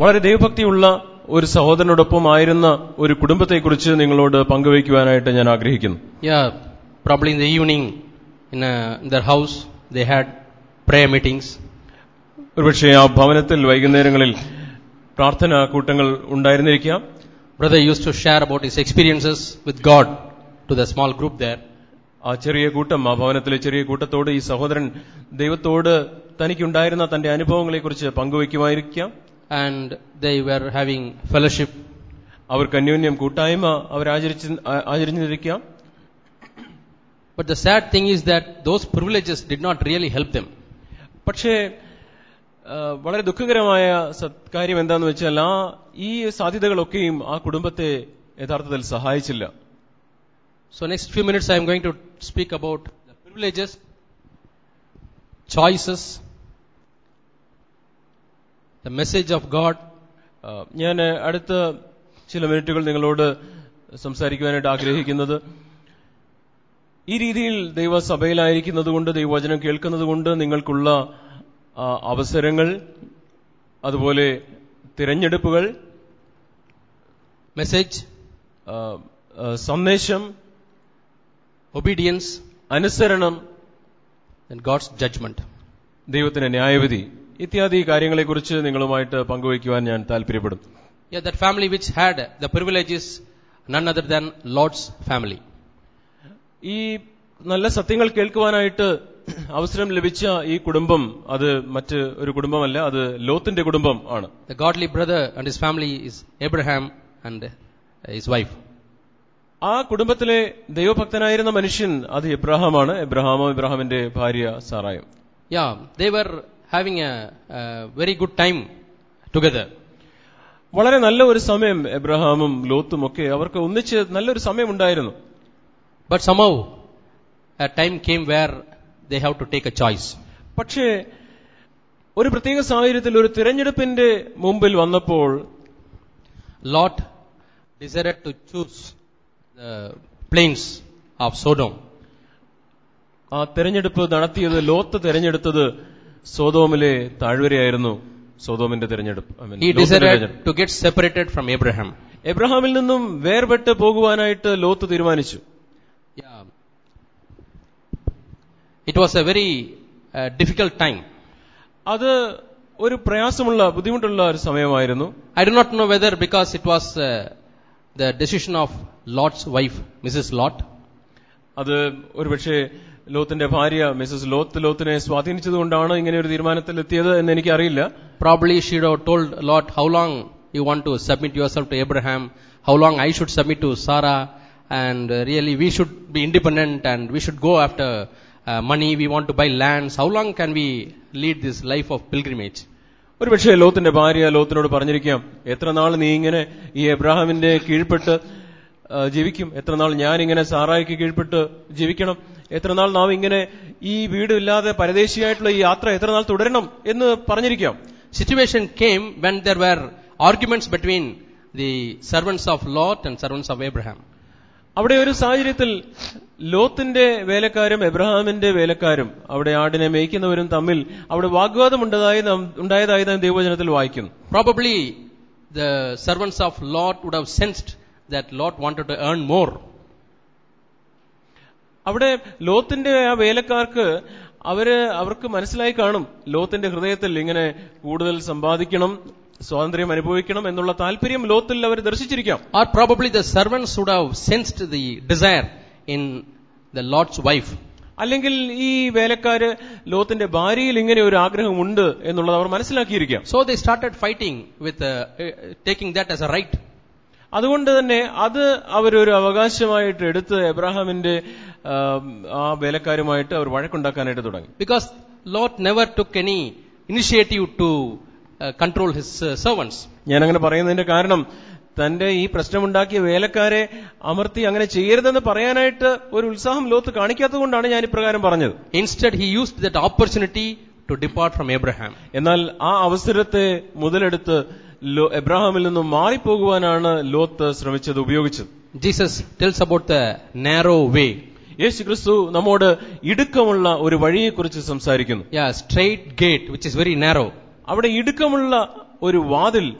വളരെ ദൈവഭക്തിയുള്ള ഒരു സഹോദരനോടൊപ്പം ആയിരുന്ന ഒരു കുടുംബത്തെക്കുറിച്ച് നിങ്ങളോട് പങ്കുവയ്ക്കുവാനായിട്ട് ഞാൻ ആഗ്രഹിക്കുന്നു Yeah, probably in the evening in, uh, in their house they had prayer meetings. ഒരുപക്ഷെ ആ ഭവനത്തിൽ വൈകുന്നേരങ്ങളിൽ പ്രാർത്ഥനാ കൂട്ടങ്ങൾ ഉണ്ടായിരുന്നിരിക്കാം Brother used to share about his experiences with God to the small group there. ആ ചെറിയ കൂട്ടം ആ ഭവനത്തിലെ ചെറിയ കൂട്ടത്തോട് ഈ സഹോദരൻ ദൈവത്തോട് തനിക്കുണ്ടായിരുന്ന തന്റെ അനുഭവങ്ങളെക്കുറിച്ച് പങ്കുവയ്ക്കുമായിരിക്കാം And they were having fellowship. അവർക്ക് അന്യോന്യം കൂട്ടായ്മ അവർ ആചരിച്ച് ആ- ആചരിച്ചിരിക്കാം But the sad thing is that those privileges did not really help them. പക്ഷേ ആ, വളരെ ദുഃഖകരമായ സത്- കാര്യം എന്താന്ന് വെച്ചാൽ ആ ഈ സാധ്യതകളൊക്കെയും ആ കുടുംബത്തെ യഥാർത്ഥത്തിൽ സഹായിച്ചില്ല So next few minutes I am going to speak about the privileges, choices, the message of God, ആ, ഞാൻ അടുത്ത ചില മിനിറ്റുകൾ നിങ്ങളോട് സംസാരിക്കുവാനായിട്ട് ആഗ്രഹിക്കുന്നത് ഈ രീതിയിൽ ദൈവസഭയിലായിരിക്കുന്നത് കൊണ്ട് ദൈവവചനം കേൾക്കുന്നത് കൊണ്ട് നിങ്ങൾക്കുള്ള ആ, അവസരങ്ങൾ അതുപോലെ തിരഞ്ഞെടുപ്പുകൾ message, ആ, ആ, സന്ദേശം obedience, അനുസരണം and God's judgment. ദൈവത്തിന്റെ ന്യായവിധി ഇത്യാദി കാര്യങ്ങളെക്കുറിച്ച് നിങ്ങളുമായിട്ട് പങ്കുവയ്ക്കുവാൻ ഞാൻ താല്പര്യപ്പെടും Yeah, that family which had the privilege is none other than Lord's family. ഈ നല്ല സത്യങ്ങൾ കേൾക്കുവാനായിട്ട് അവസരം ലഭിച്ച ഈ കുടുംബം അത് മറ്റ് ഒരു കുടുംബമല്ല അത് ലോത്തിന്റെ കുടുംബം ആണ് The godly brother and his family is Abraham and his wife. ആ കുടുംബത്തിലെ ദൈവഭക്തനായിരുന്ന മനുഷ്യൻ അത് എബ്രഹാമാണ് എബ്രഹാമോ എബ്രഹാമിന്റെ ഭാര്യ സാറായും Yeah, they were having a, a very good time together. വളരെ നല്ല ഒരു സമയം എബ്രഹാമും ലോത്തും ഒക്കെ അവർക്ക് ഒന്നിച്ച് നല്ലൊരു സമയം ഉണ്ടായിരുന്നു But somehow a time came where they have to take a choice. പക്ഷേ ഒരു പ്രത്യേക സാഹചര്യത്തിൽ ഒരു തിരഞ്ഞെടുപ്പിന്റെ മുമ്പിൽ വന്നപ്പോൾ Lot decided to choose the plains of Sodom. ആ തെരഞ്ഞെടുപ്പ് നടത്തിയത് ലോത്ത് തെരഞ്ഞെടുത്തത് സോതോമിലെ താഴ്വരയായിരുന്നു സോതോമിന്റെ തെരഞ്ഞെടുപ്പ് I mean, He ലോത്തിന്റെ decided തെരഞ്ഞെടുപ്പ്. to get separated from Abraham. എബ്രഹാമിൽ നിന്നും വേർപെട്ട് പോകുവാനായിട്ട് ലോത്ത് തീരുമാനിച്ചു Yeah. It was a very uh, difficult time. അത് ഒരു പ്രയാസമുള്ള ബുദ്ധിമുട്ടുള്ള ഒരു സമയമായിരുന്നു I do not know whether because it was uh, the decision of Lot's wife, Mrs. Lot, അത് ഒരുപക്ഷെ ലോത്തിന്റെ ഭാര്യ മിസസ് ലോത്ത് ലോത്തിനെ സ്വാധീനിച്ചതുകൊണ്ടാണ് ഇങ്ങനെ ഒരു തീരുമാനത്തിൽ എത്തിയത് എന്ന് എനിക്കറിയില്ല probably she would have told Lot how long you want to submit yourself to Abraham, how long I should submit to Sarah, and uh, really we should be independent and we should go after uh, money, we want to buy lands. How long can we lead this life of pilgrimage? ഒരുപക്ഷെ ലോത്തിന്റെ ഭാര്യ ലോത്തിനോട് പറഞ്ഞിരിക്കാം എത്ര നാൾ നീ ഇങ്ങനെ ഈ എബ്രാഹാമിന്റെ കീഴ്പ്പെട്ട് ആ, ജീവിക്കും എത്ര നാൾ ഞാൻ ഇങ്ങനെ സാറായിക്ക് കീഴ്പ്പെട്ട് ജീവിക്കണം എത്ര നാൾ നാം ഇങ്ങനെ ഈ വീടില്ലാതെ പരദേശിയായിട്ടുള്ള ഈ യാത്ര എത്ര നാൾ തുടരണം എന്ന് പറഞ്ഞിരിക്കാം Situation came when there were arguments between the servants of Lot and servants of Abraham. അവിടെ ഒരു സാഹചര്യത്തിൽ ലോത്തിന്റെ വേലക്കാരും എബ്രഹാമിന്റെ വേലക്കാരും അവിടെ ആടിനെ മേയ്ക്കുന്നവരും തമ്മിൽ അവിടെ വാഗ്വാദമുണ്ടതായി നാം ഉണ്ടായതായി നാം ദൈവവചനത്തിൽ വായിക്കുന്നു Probably the servants of Lot would have sensed that Lot wanted to earn more. അവിടെ ലോത്തിന്റെ ആ വേലക്കാർക്ക് അവര് അവർക്ക് മനസ്സിലായി കാണും ലോത്തിന്റെ ഹൃദയത്തിൽ ഇങ്ങനെ കൂടുതൽ സമ്പാദിക്കണം സ്വാതന്ത്ര്യം അനുഭവിക്കണം എന്നുള്ള താല്പര്യം ലോത്തിൽ അവർ ദർശിച്ചിരിക്കാം Or probably the servants would have sensed the desire in the Lord's wife. അല്ലെങ്കിൽ ഈ വേലക്കാര് ലോത്തിന്റെ ഭാര്യയിൽ ഇങ്ങനെ ഒരു ആഗ്രഹമുണ്ട് എന്നുള്ളത് അവർ മനസ്സിലാക്കിയിരിക്കാം So they started fighting with uh, uh, taking that as a right. അതുകൊണ്ട് തന്നെ അത് അവരൊരു അവകാശമായിട്ട് എടുത്ത് എബ്രാഹാമിന്റെ ആ, ആ വേലക്കാരുമായിട്ട് അവർ വഴക്കുണ്ടാക്കാനായിട്ട് തുടങ്ങി Because Lot never took any initiative to uh, control his uh, servants. ഞാൻ അങ്ങനെ പറയുന്നതിന്റെ കാരണം തന്റെ ഈ പ്രശ്നമുണ്ടാക്കിയ വേലക്കാരെ അമർത്തി അങ്ങനെ ചെയ്യരുതെന്ന് പറയാനായിട്ട് ഒരു ഉത്സാഹം ലോത്ത് കാണിക്കാത്തതുകൊണ്ടാണ് ഞാൻ ഇപ്രകാരം പറഞ്ഞത് Instead, he used that opportunity to depart from Abraham. എന്നാൽ ആ അവസരത്തെ മുതലെടുത്ത് ലോ എബ്രാഹാമിൽ നിന്നും മാറിപ്പോകുവാനാണ് ലോത്ത് ശ്രമിച്ചത് ഉപയോഗിച്ചത് Jesus tells about the narrow way. യേശു ക്രിസ്തു നമ്മോട് ഇടുക്കമുള്ള ഒരു വഴിയെക്കുറിച്ച് സംസാരിക്കുന്നു Yeah, straight gate, which is very narrow. അവിടെ ഇടുക്കമുള്ള ഒരു വാതിൽ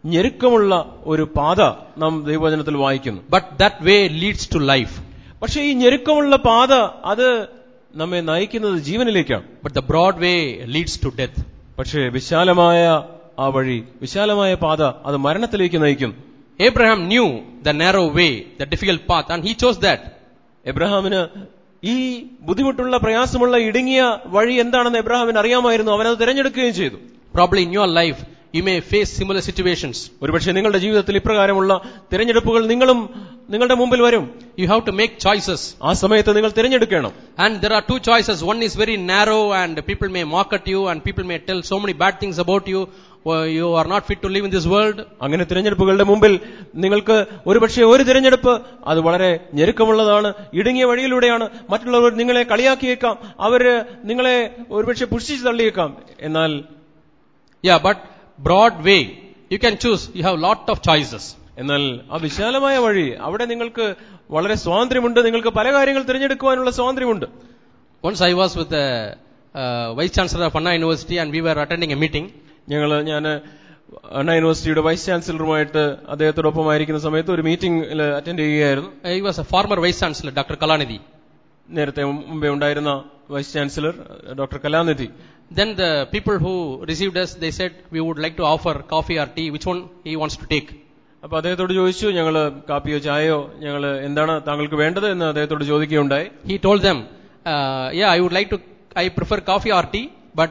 ഞെരുക്കമുള്ള ഒരു പാത നാം ദൈവവചനത്തിൽ വായിക്കുന്നു But that way leads to life. പക്ഷേ ഈ ഞെരുക്കമുള്ള പാത അത് നമ്മെ നയിക്കുന്നത് ജീവനിലേക്കാണ് But the broad way leads to death. പക്ഷേ വിശാലമായ ആ വഴി വിശാലമായ പാത അത് മരണത്തിലേക്ക് നയിക്കുന്നു Abraham knew the narrow way, the difficult path, and he chose that. എബ്രഹാമിന് ഈ ബുദ്ധിമുട്ടുള്ള പ്രയാസമുള്ള ഇടുങ്ങിയ വഴി എന്താണെന്ന് എബ്രഹാമിന് അറിയാമായിരുന്നു അവനത് തിരഞ്ഞെടുക്കുകയും ചെയ്തു Probably in your life, you may face similar situations. ഒരുപക്ഷെ നിങ്ങളുടെ ജീവിതത്തിൽ ഇപ്രകാരമുള്ള തിരഞ്ഞെടുപ്പുകൾ നിങ്ങളും നിങ്ങളുടെ മുമ്പിൽ വരും You have to make choices. ആ സമയത്ത് നിങ്ങൾ തിരഞ്ഞെടുക്കണം And there are two choices. One is very narrow and people may mock at you and people may tell so many bad things about you. Well, you are not fit to live in this world. അങ്ങനെ തിരഞ്ഞെടുപ്പുകളുടെ മുമ്പിൽ നിങ്ങൾക്ക് ഒരുപക്ഷെ ഒരു തിരഞ്ഞെടുപ്പ് അത് വളരെ ഞെരുക്കമുള്ളതാണ് ഇടുങ്ങിയ വഴിയിലൂടെയാണ് മറ്റുള്ളവർ നിങ്ങളെ കളിയാക്കിയേക്കാം അവര് നിങ്ങളെ ഒരുപക്ഷെ പുഷ്ടിച്ചു തള്ളിയേക്കാം എന്നാൽ Yeah, but broad way, you can choose. You have lot of choices. എന്നാൽ ആ വിശാലമായ വഴി അവിടെ നിങ്ങൾക്ക് വളരെ സ്വാതന്ത്ര്യമുണ്ട് നിങ്ങൾക്ക് പല കാര്യങ്ങൾ തിരഞ്ഞെടുക്കുവാനുള്ള സ്വാതന്ത്ര്യമുണ്ട് Once I was with the uh, Vice Chancellor of Anna University and we were attending a meeting. ഞങ്ങൾ ഞാൻ അണ്ണ യൂണിവേഴ്സിറ്റിയുടെ വൈസ് ചാൻസലറുമായിട്ട് അദ്ദേഹത്തോടൊപ്പമായിരിക്കുന്ന സമയത്ത് ഒരു മീറ്റിംഗിൽ അറ്റൻഡ് ചെയ്യുകയായിരുന്നു Uh, He was a former Vice Chancellor, Dr. Kalanidhi. നേരത്തെ മുമ്പേ ഉണ്ടായിരുന്ന vice chancellor doctor Kalanidhi Then the people who received us, they said, we would like to offer coffee or tea, which one he wants to take. അപ്പൊ അദ്ദേഹത്തോട് ചോദിച്ചു ഞങ്ങൾ കാപ്പിയോ ചായയോ ഞങ്ങൾ എന്താണ് താങ്കൾക്ക് വേണ്ടത് എന്ന് അദ്ദേഹത്തോട് ചോദിക്കുകയുണ്ടായി He told them, uh, yeah, I would like to, I prefer coffee or tea, but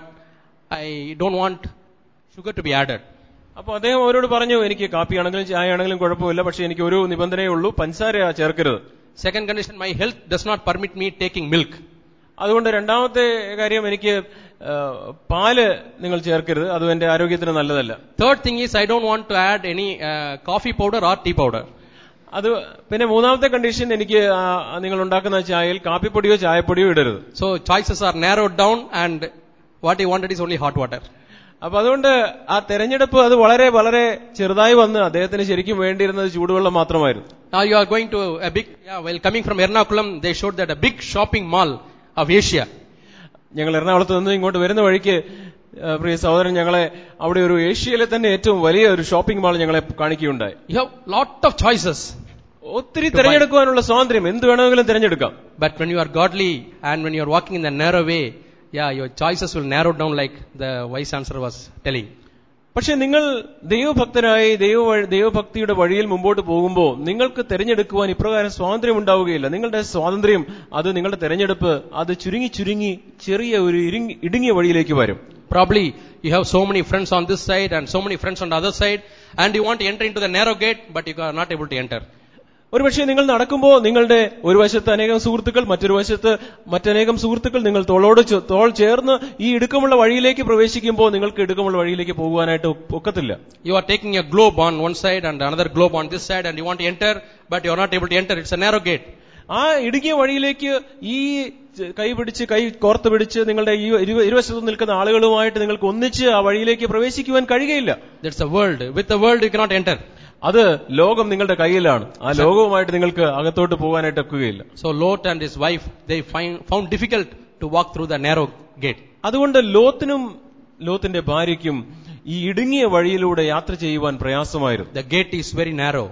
I don't want sugar to be added. അപ്പൊ അദ്ദേഹം അവരോട് പറഞ്ഞു എനിക്ക് കാപ്പിയാണെങ്കിലും ചായ ആണെങ്കിലും കുഴപ്പമില്ല പക്ഷെ എനിക്ക് ഒരു നിബന്ധനയേ ഉള്ളൂ പഞ്ചസാര ചേർക്കരുത് Second condition, my health does not permit me taking milk. അതുകൊണ്ട് രണ്ടാമത്തെ കാര്യം എനിക്ക് ആ, പാല് നിങ്ങൾ ചേർക്കരുത് അതും എന്റെ ആരോഗ്യത്തിന് നല്ലതല്ല Third thing is, I don't want to add any uh, coffee powder or tea powder. അത് പിന്നെ മൂന്നാമത്തെ കണ്ടീഷൻ എനിക്ക് ആ, നിങ്ങൾ ഉണ്ടാക്കുന്ന ചായയിൽ കാപ്പിപ്പൊടിയോ ചായപ്പൊടിയോ ഇടരുത് So choices are narrowed down and what he wanted is only hot water. അപ്പൊ അതുകൊണ്ട് ആ തെരഞ്ഞെടുപ്പ് അത് വളരെ വളരെ ചെറുതായി വന്ന് അദ്ദേഹത്തിന് ശരിക്കും വേണ്ടിയിരുന്നത് ചൂടുവെള്ളം മാത്രമായിരുന്നു Now you are going to a big, yeah, while coming from Ernakulam, they showed that a big shopping mall of Asia. ഞങ്ങൾ എറണാകുളത്ത് നിന്ന് ഇങ്ങോട്ട് വരുന്ന വഴിക്ക് ആ, പ്രിയ സഹോദരൻ ഞങ്ങളെ അവിടെ ഒരു ഏഷ്യയിലെ തന്നെ ഏറ്റവും വലിയ ഒരു ഷോപ്പിംഗ് മാൾ ഞങ്ങളെ കാണിക്കുകയുണ്ടായി You have lot of choices. ഒത്തിരി തിരഞ്ഞെടുക്കുവാനുള്ള സ്വാതന്ത്ര്യം എന്ത് വേണമെങ്കിലും തിരഞ്ഞെടുക്കാം But when you are godly and when you are walking in the narrow way, yeah, your choices will narrow down like the vice chancellor was telling. പക്ഷെ നിങ്ങൾ ദൈവഭക്തരായി ദൈവ ദൈവഭക്തിയുടെ വഴിയിൽ മുമ്പോട്ട് പോകുമ്പോൾ നിങ്ങൾക്ക് തിരഞ്ഞെടുക്കുവാൻ ഇപ്രകാരം സ്വാതന്ത്ര്യം ഉണ്ടാവുകയില്ല നിങ്ങളുടെ സ്വാതന്ത്ര്യം അത് നിങ്ങളുടെ തിരഞ്ഞെടുപ്പ് അത് ചുരുങ്ങി ചുരുങ്ങി ചെറിയ ഒരു ഇടുങ്ങി- ഇടുങ്ങിയ വഴിയിലേക്ക് വരും Probably you have so many friends on this side and so many friends on the other side and you want to enter into the narrow gate but you are not able to enter. ഒരുപക്ഷെ നിങ്ങൾ നടക്കുമ്പോൾ നിങ്ങളുടെ ഒരു വശത്ത് അനേകം സുഹൃത്തുക്കൾ മറ്റൊരു വശത്ത് മറ്റനേകം സുഹൃത്തുക്കൾ നിങ്ങൾ തോളോട് ചെ- തോൾ ചേർന്ന് ഈ ഇടുക്കമുള്ള വഴിയിലേക്ക് പ്രവേശിക്കുമ്പോൾ നിങ്ങൾക്ക് ഇടുക്കമുള്ള വഴിയിലേക്ക് പോകുവാനായിട്ട് ഒ- ഒക്കത്തില്ല You are taking a globe on one side and another globe on this side and you want to enter but you are not able to enter. It's a narrow gate. ആ ഇടുങ്ങിയ വഴിയിലേക്ക് ഈ ചെ- കൈ പിടിച്ച് കൈ കോർത്ത് പിടിച്ച് നിങ്ങളുടെ ഈ ഇരു- ഇരുവശത്തും നിൽക്കുന്ന ആളുകളുമായിട്ട് നിങ്ങൾക്ക് ഒന്നിച്ച് ആ വഴിയിലേക്ക് പ്രവേശിക്കുവാൻ കഴിയുകയില്ല That's the world. With the world you cannot enter. അത് ലോകം നിങ്ങളുടെ കയ്യിലാണ് ആ ലോകവുമായിട്ട് നിങ്ങൾക്ക് അകത്തോട്ട് പോകാനായിട്ട് ഒക്കുകയില്ല So Lot and his wife, they find, found difficult to walk through the narrow gate. അതുകൊണ്ട് ലോത്തിനും ലോത്തിന്റെ ഭാര്യയ്ക്കും ഈ ഇടുങ്ങിയ വഴിയിലൂടെ യാത്ര ചെയ്യുവാൻ പ്രയാസമായിരുന്നു The gate is very narrow.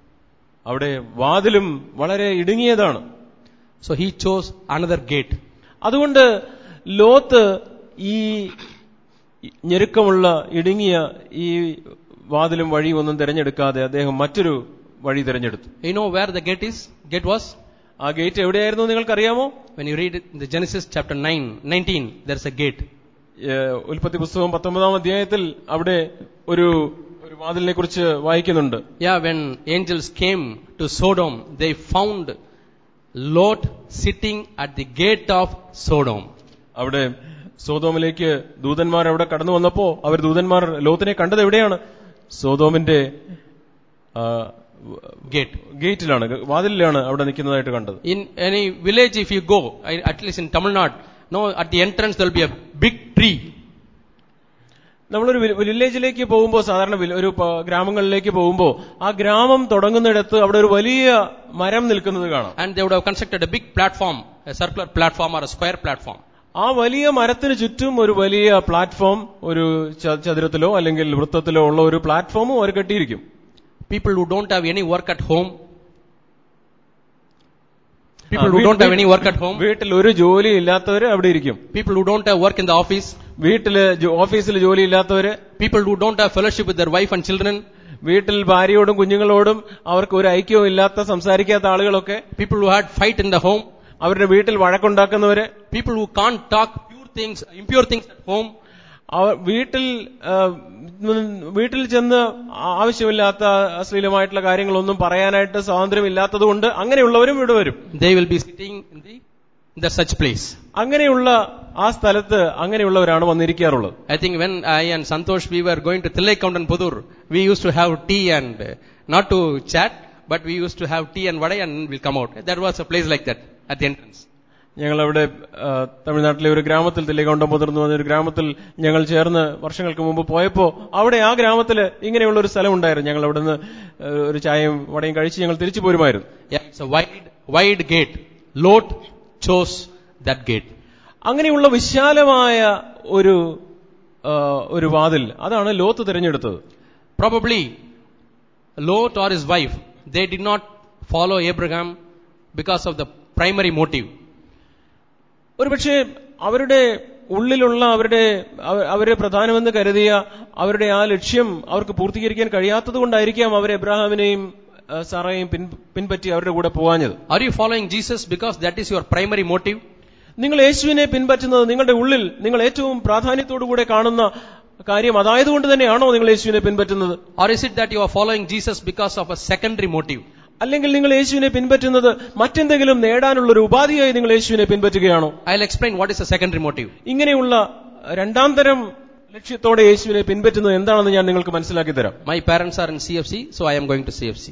അവിടെ വാതിലും വളരെ ഇടുങ്ങിയതാണ് So he chose another gate. അതുകൊണ്ട് ലോത്ത് ഈ ഞെരുക്കമുള്ള ഇടുങ്ങിയ ഈ വാതിലും വഴിയും ഒന്നും തിരഞ്ഞെടുക്കാതെ അദ്ദേഹം മറ്റൊരു വഴി തിരഞ്ഞെടുത്തു You know where the gate is? Gate was? ആ ഗേറ്റ് എവിടെയായിരുന്നു നിങ്ങൾക്കറിയാമോ When you read in the Genesis chapter 9, 19, there's a gate. ഏഹ് ഉൽപ്പത്തി പുസ്തകം പത്തൊമ്പതാം അധ്യായത്തിൽ അവിടെ ഒരു ഒരു വാതിലിനെ കുറിച്ച് വായിക്കുന്നുണ്ട് Yeah, when angels came to Sodom, they found Lot sitting at the gate of Sodom. അവിടെ സോതോമിലേക്ക് ദൂതന്മാർ അവിടെ കടന്നു വന്നപ്പോ അവർ ദൂതന്മാർ ലോത്തിനെ കണ്ടത് എവിടെയാണ് സോതോമിന്റെ ആ, Gate. ഗേറ്റിലാണ് വാതിലിലാണ് അവിടെ നിൽക്കുന്നതായിട്ട് കണ്ടത് In any village, if you go, I- at least in Tamil Nadu, no, at the entrance there will be a big tree. നമ്മളൊരു വി- വില്ലേജിലേക്ക് പോകുമ്പോൾ സാധാരണ വില്ല- ഒരു പ- ഗ്രാമങ്ങളിലേക്ക് പോകുമ്പോൾ ആ ഗ്രാമം തുടങ്ങുന്നിടത്ത് അവിടെ ഒരു വലിയ മരം നിൽക്കുന്നത് കാണാം And they would have constructed a big platform, a circular platform or a square platform. ആ വലിയ മരത്തിന് ചുറ്റും ഒരു വലിയ പ്ലാറ്റ്ഫോം ഒരു ച- ചതുരത്തിലോ അല്ലെങ്കിൽ വൃത്തത്തിലോ ഉള്ള ഒരു പ്ലാറ്റ്ഫോമും അവർ കെട്ടിയിരിക്കും People who don't have any work at home. ആ, People who V- don't have V- any work at home. വീട്ടിൽ ഒരു ജോലി ഇല്ലാത്തവര് അവിടെ ഇരിക്കും People who don't have work in the office. വീട്ടില് ജോ- ഓഫീസിൽ ജോലി ഇല്ലാത്തവര് People who don't have fellowship with their wife and children. വീട്ടിൽ ഭാര്യയോടും കുഞ്ഞുങ്ങളോടും അവർക്ക് ഒരു ഐക്യവും ഇല്ലാത്ത സംസാരിക്കാത്ത ആളുകളൊക്കെ People who had fight in the home. അവരുടെ വീട്ടിൽ വഴക്കുണ്ടാക്കുന്നവര് People who can't talk pure things, impure things at home. അവർ വീട്ടിൽ ആ, ഉം, വീട്ടിൽ ചെന്ന് ആവശ്യമില്ലാത്ത അശ്ലീലമായിട്ടുള്ള കാര്യങ്ങളൊന്നും പറയാനായിട്ട് സ്വാതന്ത്ര്യമില്ലാത്തതുകൊണ്ട് അങ്ങനെയുള്ളവരും ഇവിടെ വരും They will be sitting in the in the such place. അങ്ങനെയുള്ള ആ സ്ഥലത്ത് അങ്ങനെയുള്ളവരാണ് വന്നിരിക്കാറുള്ളത് I think when I and Santosh we were going to Thillaikaunt and Pudur, we used to have tea and uh, not to chat, but we used to have tea and vada and we'll come out. There was a place like that at the entrance. ഞങ്ങളവിടെ ആ, തമിഴ്നാട്ടിലെ ഒരു ഗ്രാമത്തിൽ തില്ലേക്കൗണ്ടം മുതിർന്നു പറഞ്ഞ ഒരു ഗ്രാമത്തിൽ ഞങ്ങൾ ചേർന്ന് വർഷങ്ങൾക്ക് മുമ്പ് പോയപ്പോ അവിടെ ആ ഗ്രാമത്തിൽ ഇങ്ങനെയുള്ള ഒരു സ്ഥലം ഉണ്ടായിരുന്നു ഞങ്ങൾ അവിടെ നിന്ന് ഒരു ചായയും വടയും കഴിച്ച് ഞങ്ങൾ തിരിച്ചു പോരുമായിരുന്നു Yeah, it's a wide, wide gate. Lot chose that gate. അങ്ങനെയുള്ള വിശാലമായ ഒരു ആ, ഒരു വാതിൽ അതാണ് ലോത്ത് തിരഞ്ഞെടുത്തത് Probably Lot or his wife, they did not follow Abraham because of the primary motive. ഒരുപക്ഷെ അവരുടെ ഉള്ളിലുള്ള അവരുടെ അവ- അവരെ പ്രധാനമെന്ന് കരുതിയ അവരുടെ ആ ലക്ഷ്യം അവർക്ക് പൂർത്തീകരിക്കാൻ കഴിയാത്തത് കൊണ്ടായിരിക്കാം അവർ എബ്രാഹാമിനെയും ആ, സാറയെയും പിൻ പിൻപറ്റി അവരുടെ കൂടെ പോവാഞ്ഞത് Are you following Jesus because that is your primary motive? നിങ്ങൾ യേശുവിനെ പിൻപറ്റുന്നത് നിങ്ങളുടെ ഉള്ളിൽ നിങ്ങൾ ഏറ്റവും പ്രാധാന്യത്തോടുകൂടെ കാണുന്ന കാര്യം അതായതുകൊണ്ട് തന്നെയാണോ നിങ്ങൾ യേശുവിനെ പിൻപറ്റുന്നത് Or is it that you are following Jesus because of a secondary motive? അല്ലെങ്കിൽ നിങ്ങൾ യേശുവിനെ പിൻപറ്റുന്നത് മറ്റെന്തെങ്കിലും നേടാനുള്ള ഒരു ഉപാധിയായി നിങ്ങൾ യേശുവിനെ പിൻപറ്റുകയാണോ I'll explain what is the secondary motive. ഇങ്ങനെയുള്ള രണ്ടാം തരം ലക്ഷ്യത്തോടെ യേശുവിനെ പിൻപറ്റുന്നത് എന്താണെന്ന് ഞാൻ നിങ്ങൾക്ക് മനസ്സിലാക്കി തരാം My parents are in CFC, so I am going to CFC.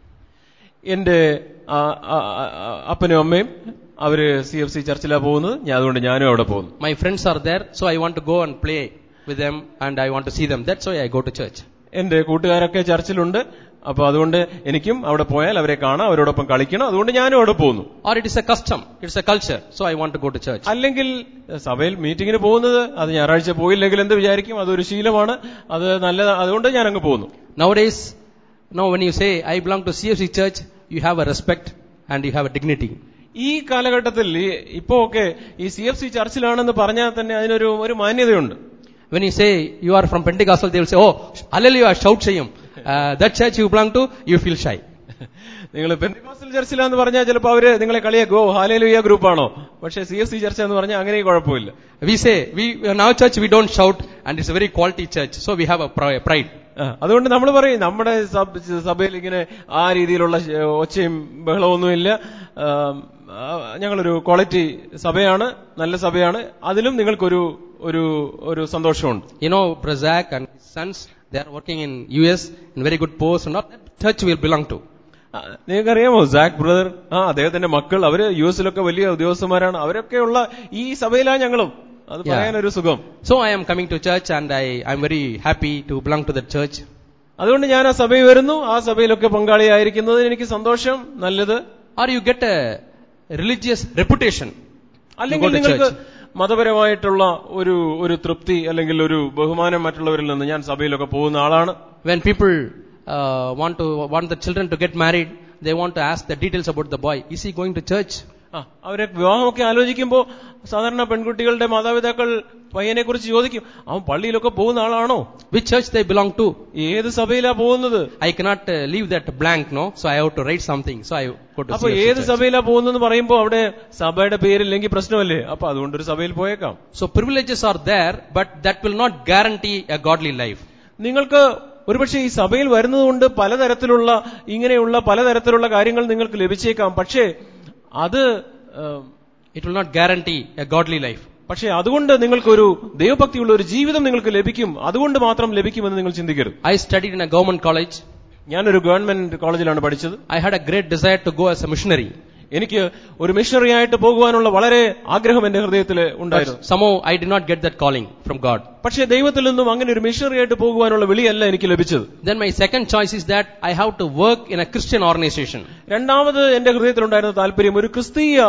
എന്റെ ആ, ആ, ആ, അപ്പനും അമ്മയും അവര് സി എഫ് സി ചർച്ചിലാണ് പോകുന്നത് ഞാൻ അതുകൊണ്ട് ഞാനും അവിടെ പോകുന്നു My friends are there, so I want to go and play with them and I want to see them. That's why I go to church. എന്റെ കൂട്ടുകാരൊക്കെ ചർച്ചിലുണ്ട് അപ്പൊ അതുകൊണ്ട് എനിക്കും അവിടെ പോയാൽ അവരെ കാണാം അവരോടൊപ്പം കളിക്കണം അതുകൊണ്ട് ഞാനും അവിടെ പോകുന്നു Or it is a custom, it's a culture, so I want to go to church. അല്ലെങ്കിൽ സഭയിൽ മീറ്റിങ്ങിന് പോകുന്നത് അത് ഞായറാഴ്ച പോയില്ലെങ്കിൽ എന്ത് വിചാരിക്കും അതൊരു ശീലമാണ് അത് നല്ല അതുകൊണ്ട് ഞാൻ അങ്ങ് പോകുന്നു Nowadays, now when you say I belong to CFC church, you have a respect and you have a dignity. ഈ കാലഘട്ടത്തിൽ ഈ ഇപ്പോ ഒക്കെ ഈ സി എഫ് സി ചർച്ചിലാണെന്ന് പറഞ്ഞാൽ തന്നെ അതിനൊരു ഒരു മാന്യതയുണ്ട് When you say you are from Pentecostal, they will say, oh, hallelujah, shout Shayam. Uh, that church you belong to, you feel shy. നിങ്ങൾ പെന്തിക്കോസ്റ്റൽ ചർച്ചിലാന്ന് പറഞ്ഞാൽ ചിലപ്പോൾ അവര് നിങ്ങളെ കളിയാക്കോ ഹാലേലുയ ഗ്രൂപ്പാണോ പക്ഷേ സി എഫ് സി ചർച്ച എന്ന് പറഞ്ഞാൽ അങ്ങനെ കുഴപ്പമില്ല We say, we, in our church we don't shout and it's a very quality church, so we have a pri- pride. ആ, അതുകൊണ്ട് നമ്മൾ പറയും നമ്മുടെ സഭ- സഭയിൽ ഇങ്ങനെ ആ രീതിയിലുള്ള ശ- ഒച്ചയും ബഹളമൊന്നുമില്ല ആം, ആ, ഞങ്ങളൊരു ക്വാളിറ്റി സഭയാണ് നല്ല സഭയാണ് അതിലും നിങ്ങൾക്കൊരു ഒരു ഒരു സന്തോഷമുണ്ട് You know, Brazak and his sons, they are working in US in very good post and all that church will belong to. ആ, നിങ്ങൾക്കറിയാമോ സാക് ബ്രദർ ആ അദ്ദേഹത്തിന്റെ മക്കൾ അവര് യു എസിലൊക്കെ വലിയ ഉദ്യോഗസ്ഥന്മാരാണ് അവരൊക്കെയുള്ള ഈ സഭയിലാണ് ഞങ്ങളും അത് Yeah. പറയാനൊരു സുഖം So I am coming to church and I, I'm very happy to belong to that church. അതുകൊണ്ട് ഞാൻ ആ സഭയിൽ വരുന്നു ആ സഭയിലൊക്കെ പങ്കാളിയായിരിക്കുന്നതിന് എനിക്ക് സന്തോഷം നല്ലത് Or you get a religious reputation. അല്ലെങ്കിൽ You go to നിങ്ങൾക്ക് church. മതപരമായിട്ടുള്ള ഒരു ഒരു തൃപ്തി അല്ലെങ്കിൽ ഒരു ബഹുമാനം മറ്റുള്ളവരിൽ നിന്ന് ഞാൻ സഭയിലൊക്കെ പോകുന്ന ആളാണ് When people uh, want to want the children to get married, they want to ask the details about the boy. Is he going to church? ആ അവരെ വിവാഹമൊക്കെ ആലോചിക്കുമ്പോൾ സാധാരണ പെൺകുട്ടികളുടെ മാതാപിതാക്കൾ പയ്യനെ കുറിച്ച് ചോദിക്കും അവൻ പള്ളിയിലൊക്കെ പോകുന്ന ആളാണോ Which church they belong to? ഏത് സഭയിലാ പോകുന്നത് I cannot uh, leave that blank, no? So I have to write something. So I go to അപ്പൊ CFC ഏത് church. സഭയിലാ പോകുന്നെന്ന് പറയുമ്പോൾ അവിടെ സഭയുടെ പേരില്ലെങ്കിൽ പ്രശ്നമല്ലേ അപ്പൊ അതുകൊണ്ട് ഒരു സഭയിൽ പോയേക്കാം So privileges are there, but that will not guarantee a godly life. നിങ്ങൾക്ക് ഒരുപക്ഷെ ഈ സഭയിൽ വരുന്നതുകൊണ്ട് പലതരത്തിലുള്ള ഇങ്ങനെയുള്ള പലതരത്തിലുള്ള കാര്യങ്ങൾ നിങ്ങൾക്ക് ലഭിച്ചേക്കാം പക്ഷേ അത് ഏഹ്, It will not guarantee a godly life. പക്ഷേ അതുകൊണ്ട് നിങ്ങൾക്കൊരു ദൈവഭക്തിയുള്ള ഒരു ജീവിതം നിങ്ങൾക്ക് ലഭിക്കും അതുകൊണ്ട് മാത്രം ലഭിക്കുമെന്ന് നിങ്ങൾ ചിന്തിക്കരുത് I studied in a government college. ഞാനൊരു ഗവൺമെന്റ് കോളേജിലാണ് പഠിച്ചത് I had a great desire to go as a missionary. എനിക്ക് ഒരു മിഷണറി ആയിട്ട് പോകുവാനുള്ള വളരെ ആഗ്രഹം എന്റെ ഹൃദയത്തിൽ ഉണ്ടായിരുന്നു But somehow I did not get that calling from God. പക്ഷേ ദൈവത്തിൽ നിന്നും അങ്ങനെ ഒരു മിഷണറി ആയിട്ട് പോകുവാനുള്ള വിളിയല്ല എനിക്ക് ലഭിച്ചത് Then my second choice is that I have to work in a Christian organization. രണ്ടാമത് എന്റെ ഹൃദയത്തിലുണ്ടായിരുന്ന താല്പര്യം ഒരു ക്രിസ്തീയ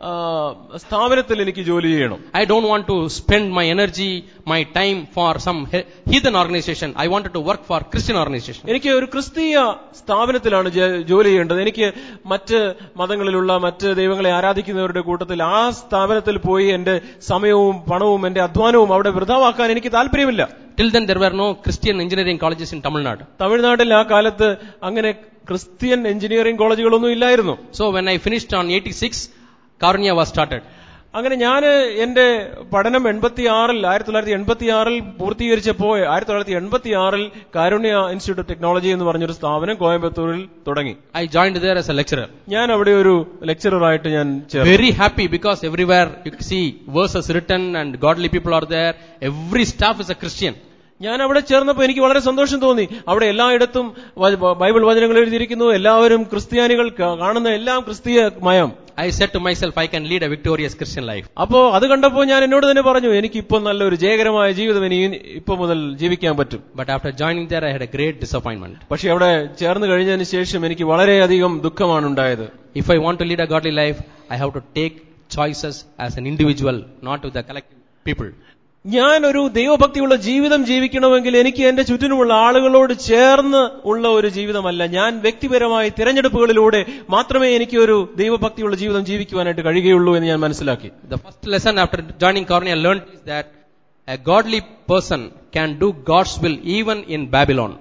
ആ, സ്ഥാപനത്തിൽ എനിക്ക് ജോലി ചെയ്യണം I don't want to spend my energy, my time for some he- heathen organization. I wanted to work for Christian organization. എനിക്ക് ഒരു ക്രിസ്തീയ സ്ഥാപനത്തിലാണ് ജ- ജോലി ചെയ്യേണ്ടത് എനിക്ക് മറ്റ് മതങ്ങളിലുള്ള മറ്റ് ദൈവങ്ങളെ ആരാധിക്കുന്നവരുടെ കൂട്ടത്തിൽ ആ സ്ഥാപനത്തിൽ പോയി എന്റെ സമയവും പണവും എന്റെ അധ്വാനവും അവിടെ വൃഥാവാക്കാൻ എനിക്ക് താല്പര്യമില്ല Till then there were no Christian engineering colleges in Tamil Nadu. തമിഴ്നാട്ടിൽ ആ കാലത്ത് അങ്ങനെ ക്രിസ്ത്യൻ എഞ്ചിനീയറിംഗ് കോളേജുകളൊന്നും ഇല്ലായിരുന്നു So when I finished on 86, Karunya was started. അങ്ങനെ ഞാൻ എന്റെ പഠനം എൺപത്തി ആറിൽ ആയിരത്തി തൊള്ളായിരത്തി എൺപത്തി ആറിൽ പൂർത്തീകരിച്ചപ്പോ ആയിരത്തി തൊള്ളായിരത്തി എൺപത്തി ആറിൽ കാരുണ്യ ഇൻസ്റ്റിറ്റ്യൂട്ട് ഓഫ് ടെക്നോളജി എന്ന് പറഞ്ഞൊരു സ്ഥാപനം കോയമ്പത്തൂരിൽ തുടങ്ങി I joined there as a lecturer. ഞാൻ അവിടെ ഒരു ലെക്ചററായിട്ട് ഞാൻ ചേർന്നു Very happy because everywhere you see verses written and godly people are there. Every staff is a Christian. ഞാൻ അവിടെ ചേർന്നപ്പോൾ എനിക്ക് വളരെ സന്തോഷം തോന്നി അവിടെ എല്ലായിടത്തും വ- വ- ബൈബിൾ വചനങ്ങൾ എഴുതിയിരിക്കുന്നു എല്ലാവരും ക്രിസ്ത്യാനികൾ കാ- കാണുന്ന എല്ലാം ക്രിസ്തീയമയം I said to myself, I can lead a victorious Christian life. അപ്പോ അത് കണ്ടപ്പോൾ ഞാൻ എന്നോട് തന്നെ പറഞ്ഞു എനിക്ക് ഇപ്പൊ നല്ലൊരു ജയകരമായ ജീവിതം ഇനി ഇപ്പൊ മുതൽ ജീവിക്കാൻ പറ്റും But after joining there, I had a great disappointment. പക്ഷെ അവിടെ ചേർന്ന് കഴിഞ്ഞതിന് ശേഷം എനിക്ക് വളരെയധികം ദുഃഖമാണ് ഉണ്ടായത് If I want to lead a godly life, I have to take choices as an individual, not with the collective people. ഞാൻ ഒരു ദൈവഭക്തിയുള്ള ജീവിതം ജീവിക്കണമെങ്കിൽ എനിക്ക് എന്റെ ചുറ്റിനുമുള്ള ആളുകളോട് ചേർന്ന് ഉള്ള ഒരു ജീവിതമല്ല ഞാൻ വ്യക്തിപരമായ തിരഞ്ഞെടുപ്പുകളിലൂടെ മാത്രമേ എനിക്ക് ഒരു ദൈവഭക്തിയുള്ള ജീവിതം ജീവിക്കുവാനായിട്ട് കഴിയുകയുള്ളൂ എന്ന് ഞാൻ മനസ്സിലാക്കി The first lesson after joining Cornea I learned is that a godly person can do God's will even in Babylon.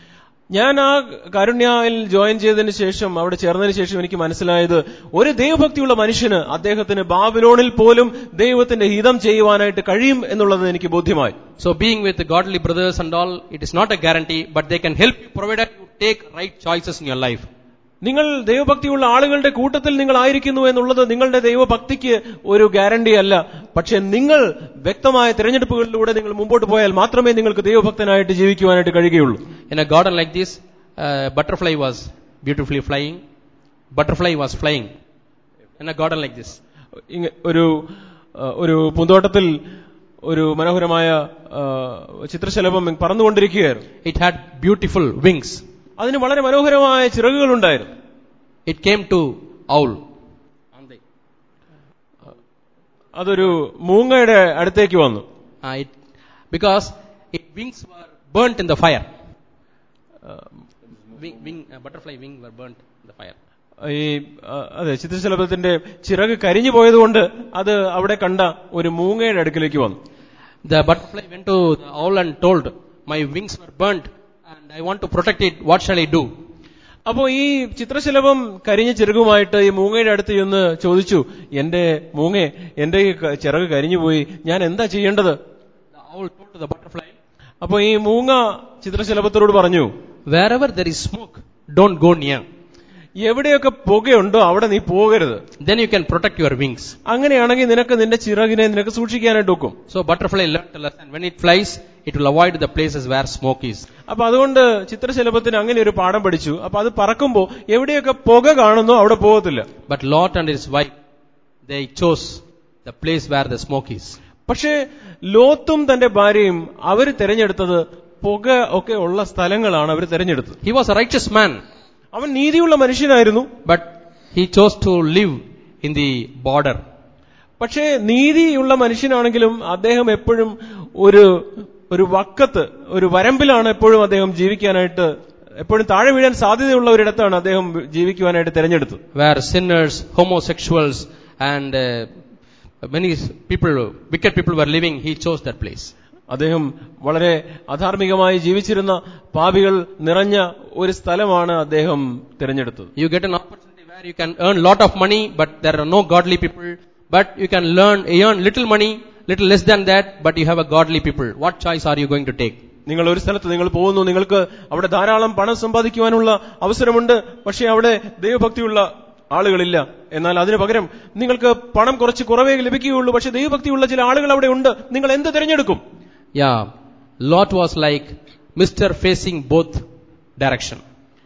ഞാൻ ആ കാരുണ്യയിൽ ജോയിൻ ചെയ്തതിന് ശേഷം അവിടെ ചേർന്നതിന് ശേഷം എനിക്ക് മനസ്സിലായത് ഒരു ദൈവഭക്തിയുള്ള മനുഷ്യന് അദ്ദേഹത്തിന് ബാബിലോണിൽ പോലും ദൈവത്തിന്റെ ഹിതം ചെയ്യുവാനായിട്ട് കഴിയും എന്നുള്ളത് എനിക്ക് ബോധ്യമായി So being with the godly brothers and all, it is not a guarantee, but they can help you provided you take right choices in your life. നിങ്ങൾ ദൈവഭക്തിയുള്ള ആളുകളുടെ കൂട്ടത്തിൽ നിങ്ങൾ ആയിരിക്കുന്നു എന്നുള്ളത് നിങ്ങളുടെ ദൈവഭക്തിക്ക് ഒരു ഗ്യാരണ്ടി അല്ല പക്ഷെ നിങ്ങൾ വ്യക്തമായ തിരഞ്ഞെടുപ്പുകളിലൂടെ നിങ്ങൾ മുമ്പോട്ട് പോയാൽ മാത്രമേ നിങ്ങൾക്ക് ദൈവഭക്തനായിട്ട് ജീവിക്കുവാനായിട്ട് കഴിയുകയുള്ളൂ In a garden like this, a butterfly was beautifully flying. Butterfly was flying. In a garden like this. ഇങ്ങ- ഒരു ആ, ഒരു പൂന്തോട്ടത്തിൽ ഒരു മനോഹരമായ ആ, ചിത്രശലഭം പറന്നുകൊണ്ടിരിക്കുകയായിരുന്നു It had beautiful wings. അതിന് വളരെ മനോഹരമായ ചിറകുകളുണ്ടായിരുന്നു It came to owl. അതൊരു മൂങ്ങയുടെ അടുത്തേക്ക് വന്നു Uh, it, because its wings were burnt in the fire. Wing, wing, uh, butterfly wing were burnt in the fire. ഈ ആ, അതെ ചിത്രശലഭത്തിന്റെ ചിറക് കരിഞ്ഞു പോയതുകൊണ്ട് അത് അവിടെ കണ്ട ഒരു മൂങ്ങയുടെ അടുക്കിലേക്ക് വന്നു The butterfly went to the owl and told, my wings were burnt and I want to protect it. What shall I do? അപ്പോ ഈ ചിത്രശലഭം കരിഞ്ഞ ചിറകുമായിട്ട് ഈ മൂങ്ങയുടെ അടുത്ത് ചെന്ന് ചോദിച്ചു എന്റെ മൂങ്ങെ എന്റെ ഈ ക- ചിറക് കരിഞ്ഞുപോയി ഞാൻ എന്താ ചെയ്യേണ്ടത് The owl told to the butterfly, അപ്പോ ഈ മൂങ്ങ ചിത്രശലഭത്തോട് പറഞ്ഞു wherever there is smoke, don't go near. എവിടെയൊക്കെ പുകയുണ്ടോ അവിടെ നീ പോകരുത് Then you can protect your wings. അങ്ങനെയാണെങ്കിൽ നിനക്ക് നിന്റെ ചിറകിനെ നിനക്ക് സൂക്ഷിക്കാനായിട്ട് ഒക്കും So butterfly learned a lesson. When it flies, it will avoid the places where smoke is. അപ്പൊ അതുകൊണ്ട് ചിത്രശലഭത്തിന് അങ്ങനെ ഒരു പാഠം പഠിച്ചു അപ്പൊ അത് പറക്കുമ്പോ എവിടെയൊക്കെ പുക കാണുന്നോ അവിടെ പോകത്തില്ല But Lot and his wife, they chose the place where the smoke is. പക്ഷേ ലോത്തും തന്റെ ഭാര്യയും അവർ തിരഞ്ഞെടുത്തത് പുക ഒക്കെ ഉള്ള സ്ഥലങ്ങളാണ് അവർ തിരഞ്ഞെടുത്തത് He was a righteous man, അവൻ നീതിയുള്ള മനുഷ്യനായിരുന്നു but he chose to live in the border. പക്ഷേ നീതിയുള്ള മനുഷ്യനാണെങ്കിലും അദ്ദേഹം എപ്പോഴും ഒരു ഒരു വക്കത്ത് ഒരു വരമ്പിലാണ് എപ്പോഴും അദ്ദേഹം ജീവിക്കാനായിട്ട് എപ്പോഴും താഴെ വീഴാൻ സാധ്യതയുള്ള ഒരിടത്താണ് അദ്ദേഹം ജീവിക്കുവാനായിട്ട് തിരഞ്ഞെടുത്തത് where sinners, homosexuals, and uh, many people, wicked people were living, he chose that place. അദ്ദേഹം വളരെ അധാർമികമായി ജീവിച്ചിരുന്ന പാപികൾ നിറഞ്ഞ ഒരു സ്ഥലമാണ് അദ്ദേഹം തിരഞ്ഞെടുത്തത് You get an opportunity where you can earn lot of money, but there are no godly people. But you can learn, earn little money, little less than that, but you have a godly people. What choice are you going to take? നിങ്ങൾ ഒരു സ്ഥലത്ത് നിങ്ങൾ പോകുന്നു നിങ്ങൾക്ക് അവിടെ ധാരാളം പണം സമ്പാദിക്കുവാനുള്ള അവസരമുണ്ട് പക്ഷേ അവിടെ ദൈവഭക്തിയുള്ള ആളുകളില്ല എന്നാൽ അതിനു പകരം നിങ്ങൾക്ക് പണം കുറച്ച് കുറവേ ലഭിക്കുകയുള്ളൂ പക്ഷേ ദൈവഭക്തിയുള്ള ചില ആളുകൾ അവിടെ ഉണ്ട് നിങ്ങൾ എന്ത് തിരഞ്ഞെടുക്കും Yeah, Lot was like Mr. facing both direction.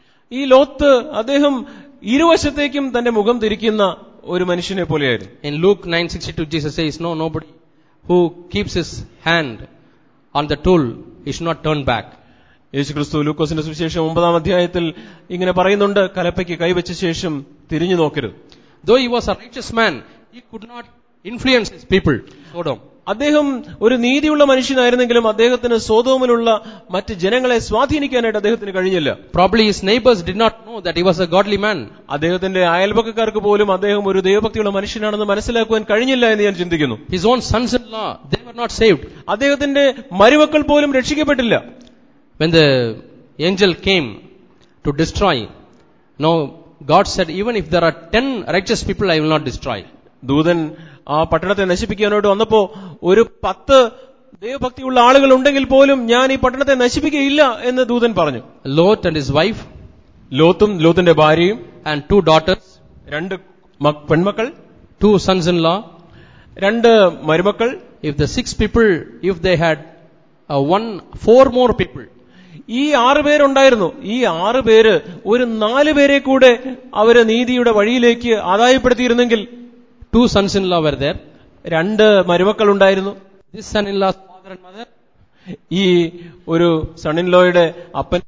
ഈ ലോത്ത് അദ്ദേഹം ഇരുവശത്തേക്കും തന്റെ മുഖം തിരിക്കുന്ന ഒരു മനുഷ്യനെ പോലെയായിരുന്നു In Luke 9:62, Jesus says, "No, nobody who keeps his hand on the tool, he should not turn back." യേശു ക്രിസ്തു ലൂക്കോസിന്റെ സുവിശേഷം ഒമ്പതാം അധ്യായത്തിൽ ഇങ്ങനെ പറയുന്നുണ്ട് കലപ്പയ്ക്ക് കൈവച്ച ശേഷം തിരിഞ്ഞു നോക്കരുത് Though he was a righteous man, he could not influence his people, Sodom. അദ്ദേഹം ഒരു നീതിയുള്ള മനുഷ്യനായിരുന്നെങ്കിലും അദ്ദേഹത്തിന് സോതോമിലുള്ള മറ്റ് ജനങ്ങളെ സ്വാധീനിക്കാനായിട്ട് അദ്ദേഹത്തിന് കഴിഞ്ഞില്ല Probably his neighbors did not know that he was a godly man. അദ്ദേഹത്തിന്റെ അയൽപക്കക്കാർക്ക് പോലും അദ്ദേഹം ഒരു ദൈവഭക്തിയുള്ള മനുഷ്യനാണെന്ന് മനസ്സിലാക്കുവാൻ കഴിഞ്ഞില്ല എന്ന് ഞാൻ ചിന്തിക്കുന്നു His own sons-in-law, they were not saved. അദ്ദേഹത്തിന്റെ മരുമക്കൾ പോലും രക്ഷിക്കപ്പെട്ടില്ല When the angel came to destroy, no, God said, even if there are ten righteous people, I will not destroy. ദൂതൻ ആ പട്ടണത്തെ നശിപ്പിക്കാനായിട്ട് വന്നപ്പോ ഒരു പത്ത് ദൈവഭക്തിയുള്ള ആളുകൾ ഉണ്ടെങ്കിൽ പോലും ഞാൻ ഈ പട്ടണത്തെ നശിപ്പിക്കുകയില്ല എന്ന് ദൂതൻ പറഞ്ഞു Lot and his wife ലോത്തും ലോത്തിന്റെ ഭാര്യയും and two daughters, രണ്ട് മക്- പെൺമക്കൾ two sons-in-law. രണ്ട് മരുമക്കൾ If the six people, if they had uh, one, four more people, ഈ ആറ് പേരുണ്ടായിരുന്നു ഈ ആറ് പേര് ഒരു നാല് പേരെ കൂടെ അവര് നീതിയുടെ വഴിയിലേക്ക് ആദായപ്പെടുത്തിയിരുന്നെങ്കിൽ two sons-in-law were there. രണ്ട് മരുമക്കൾ ഉണ്ടായിരുന്നു This son-in-law's father and mother, ഈ ഒരു സണിൻലോയുടെ അപ്പൻ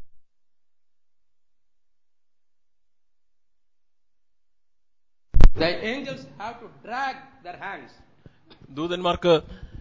the angels have to drag their hands. ദൂതന്മാർക്ക്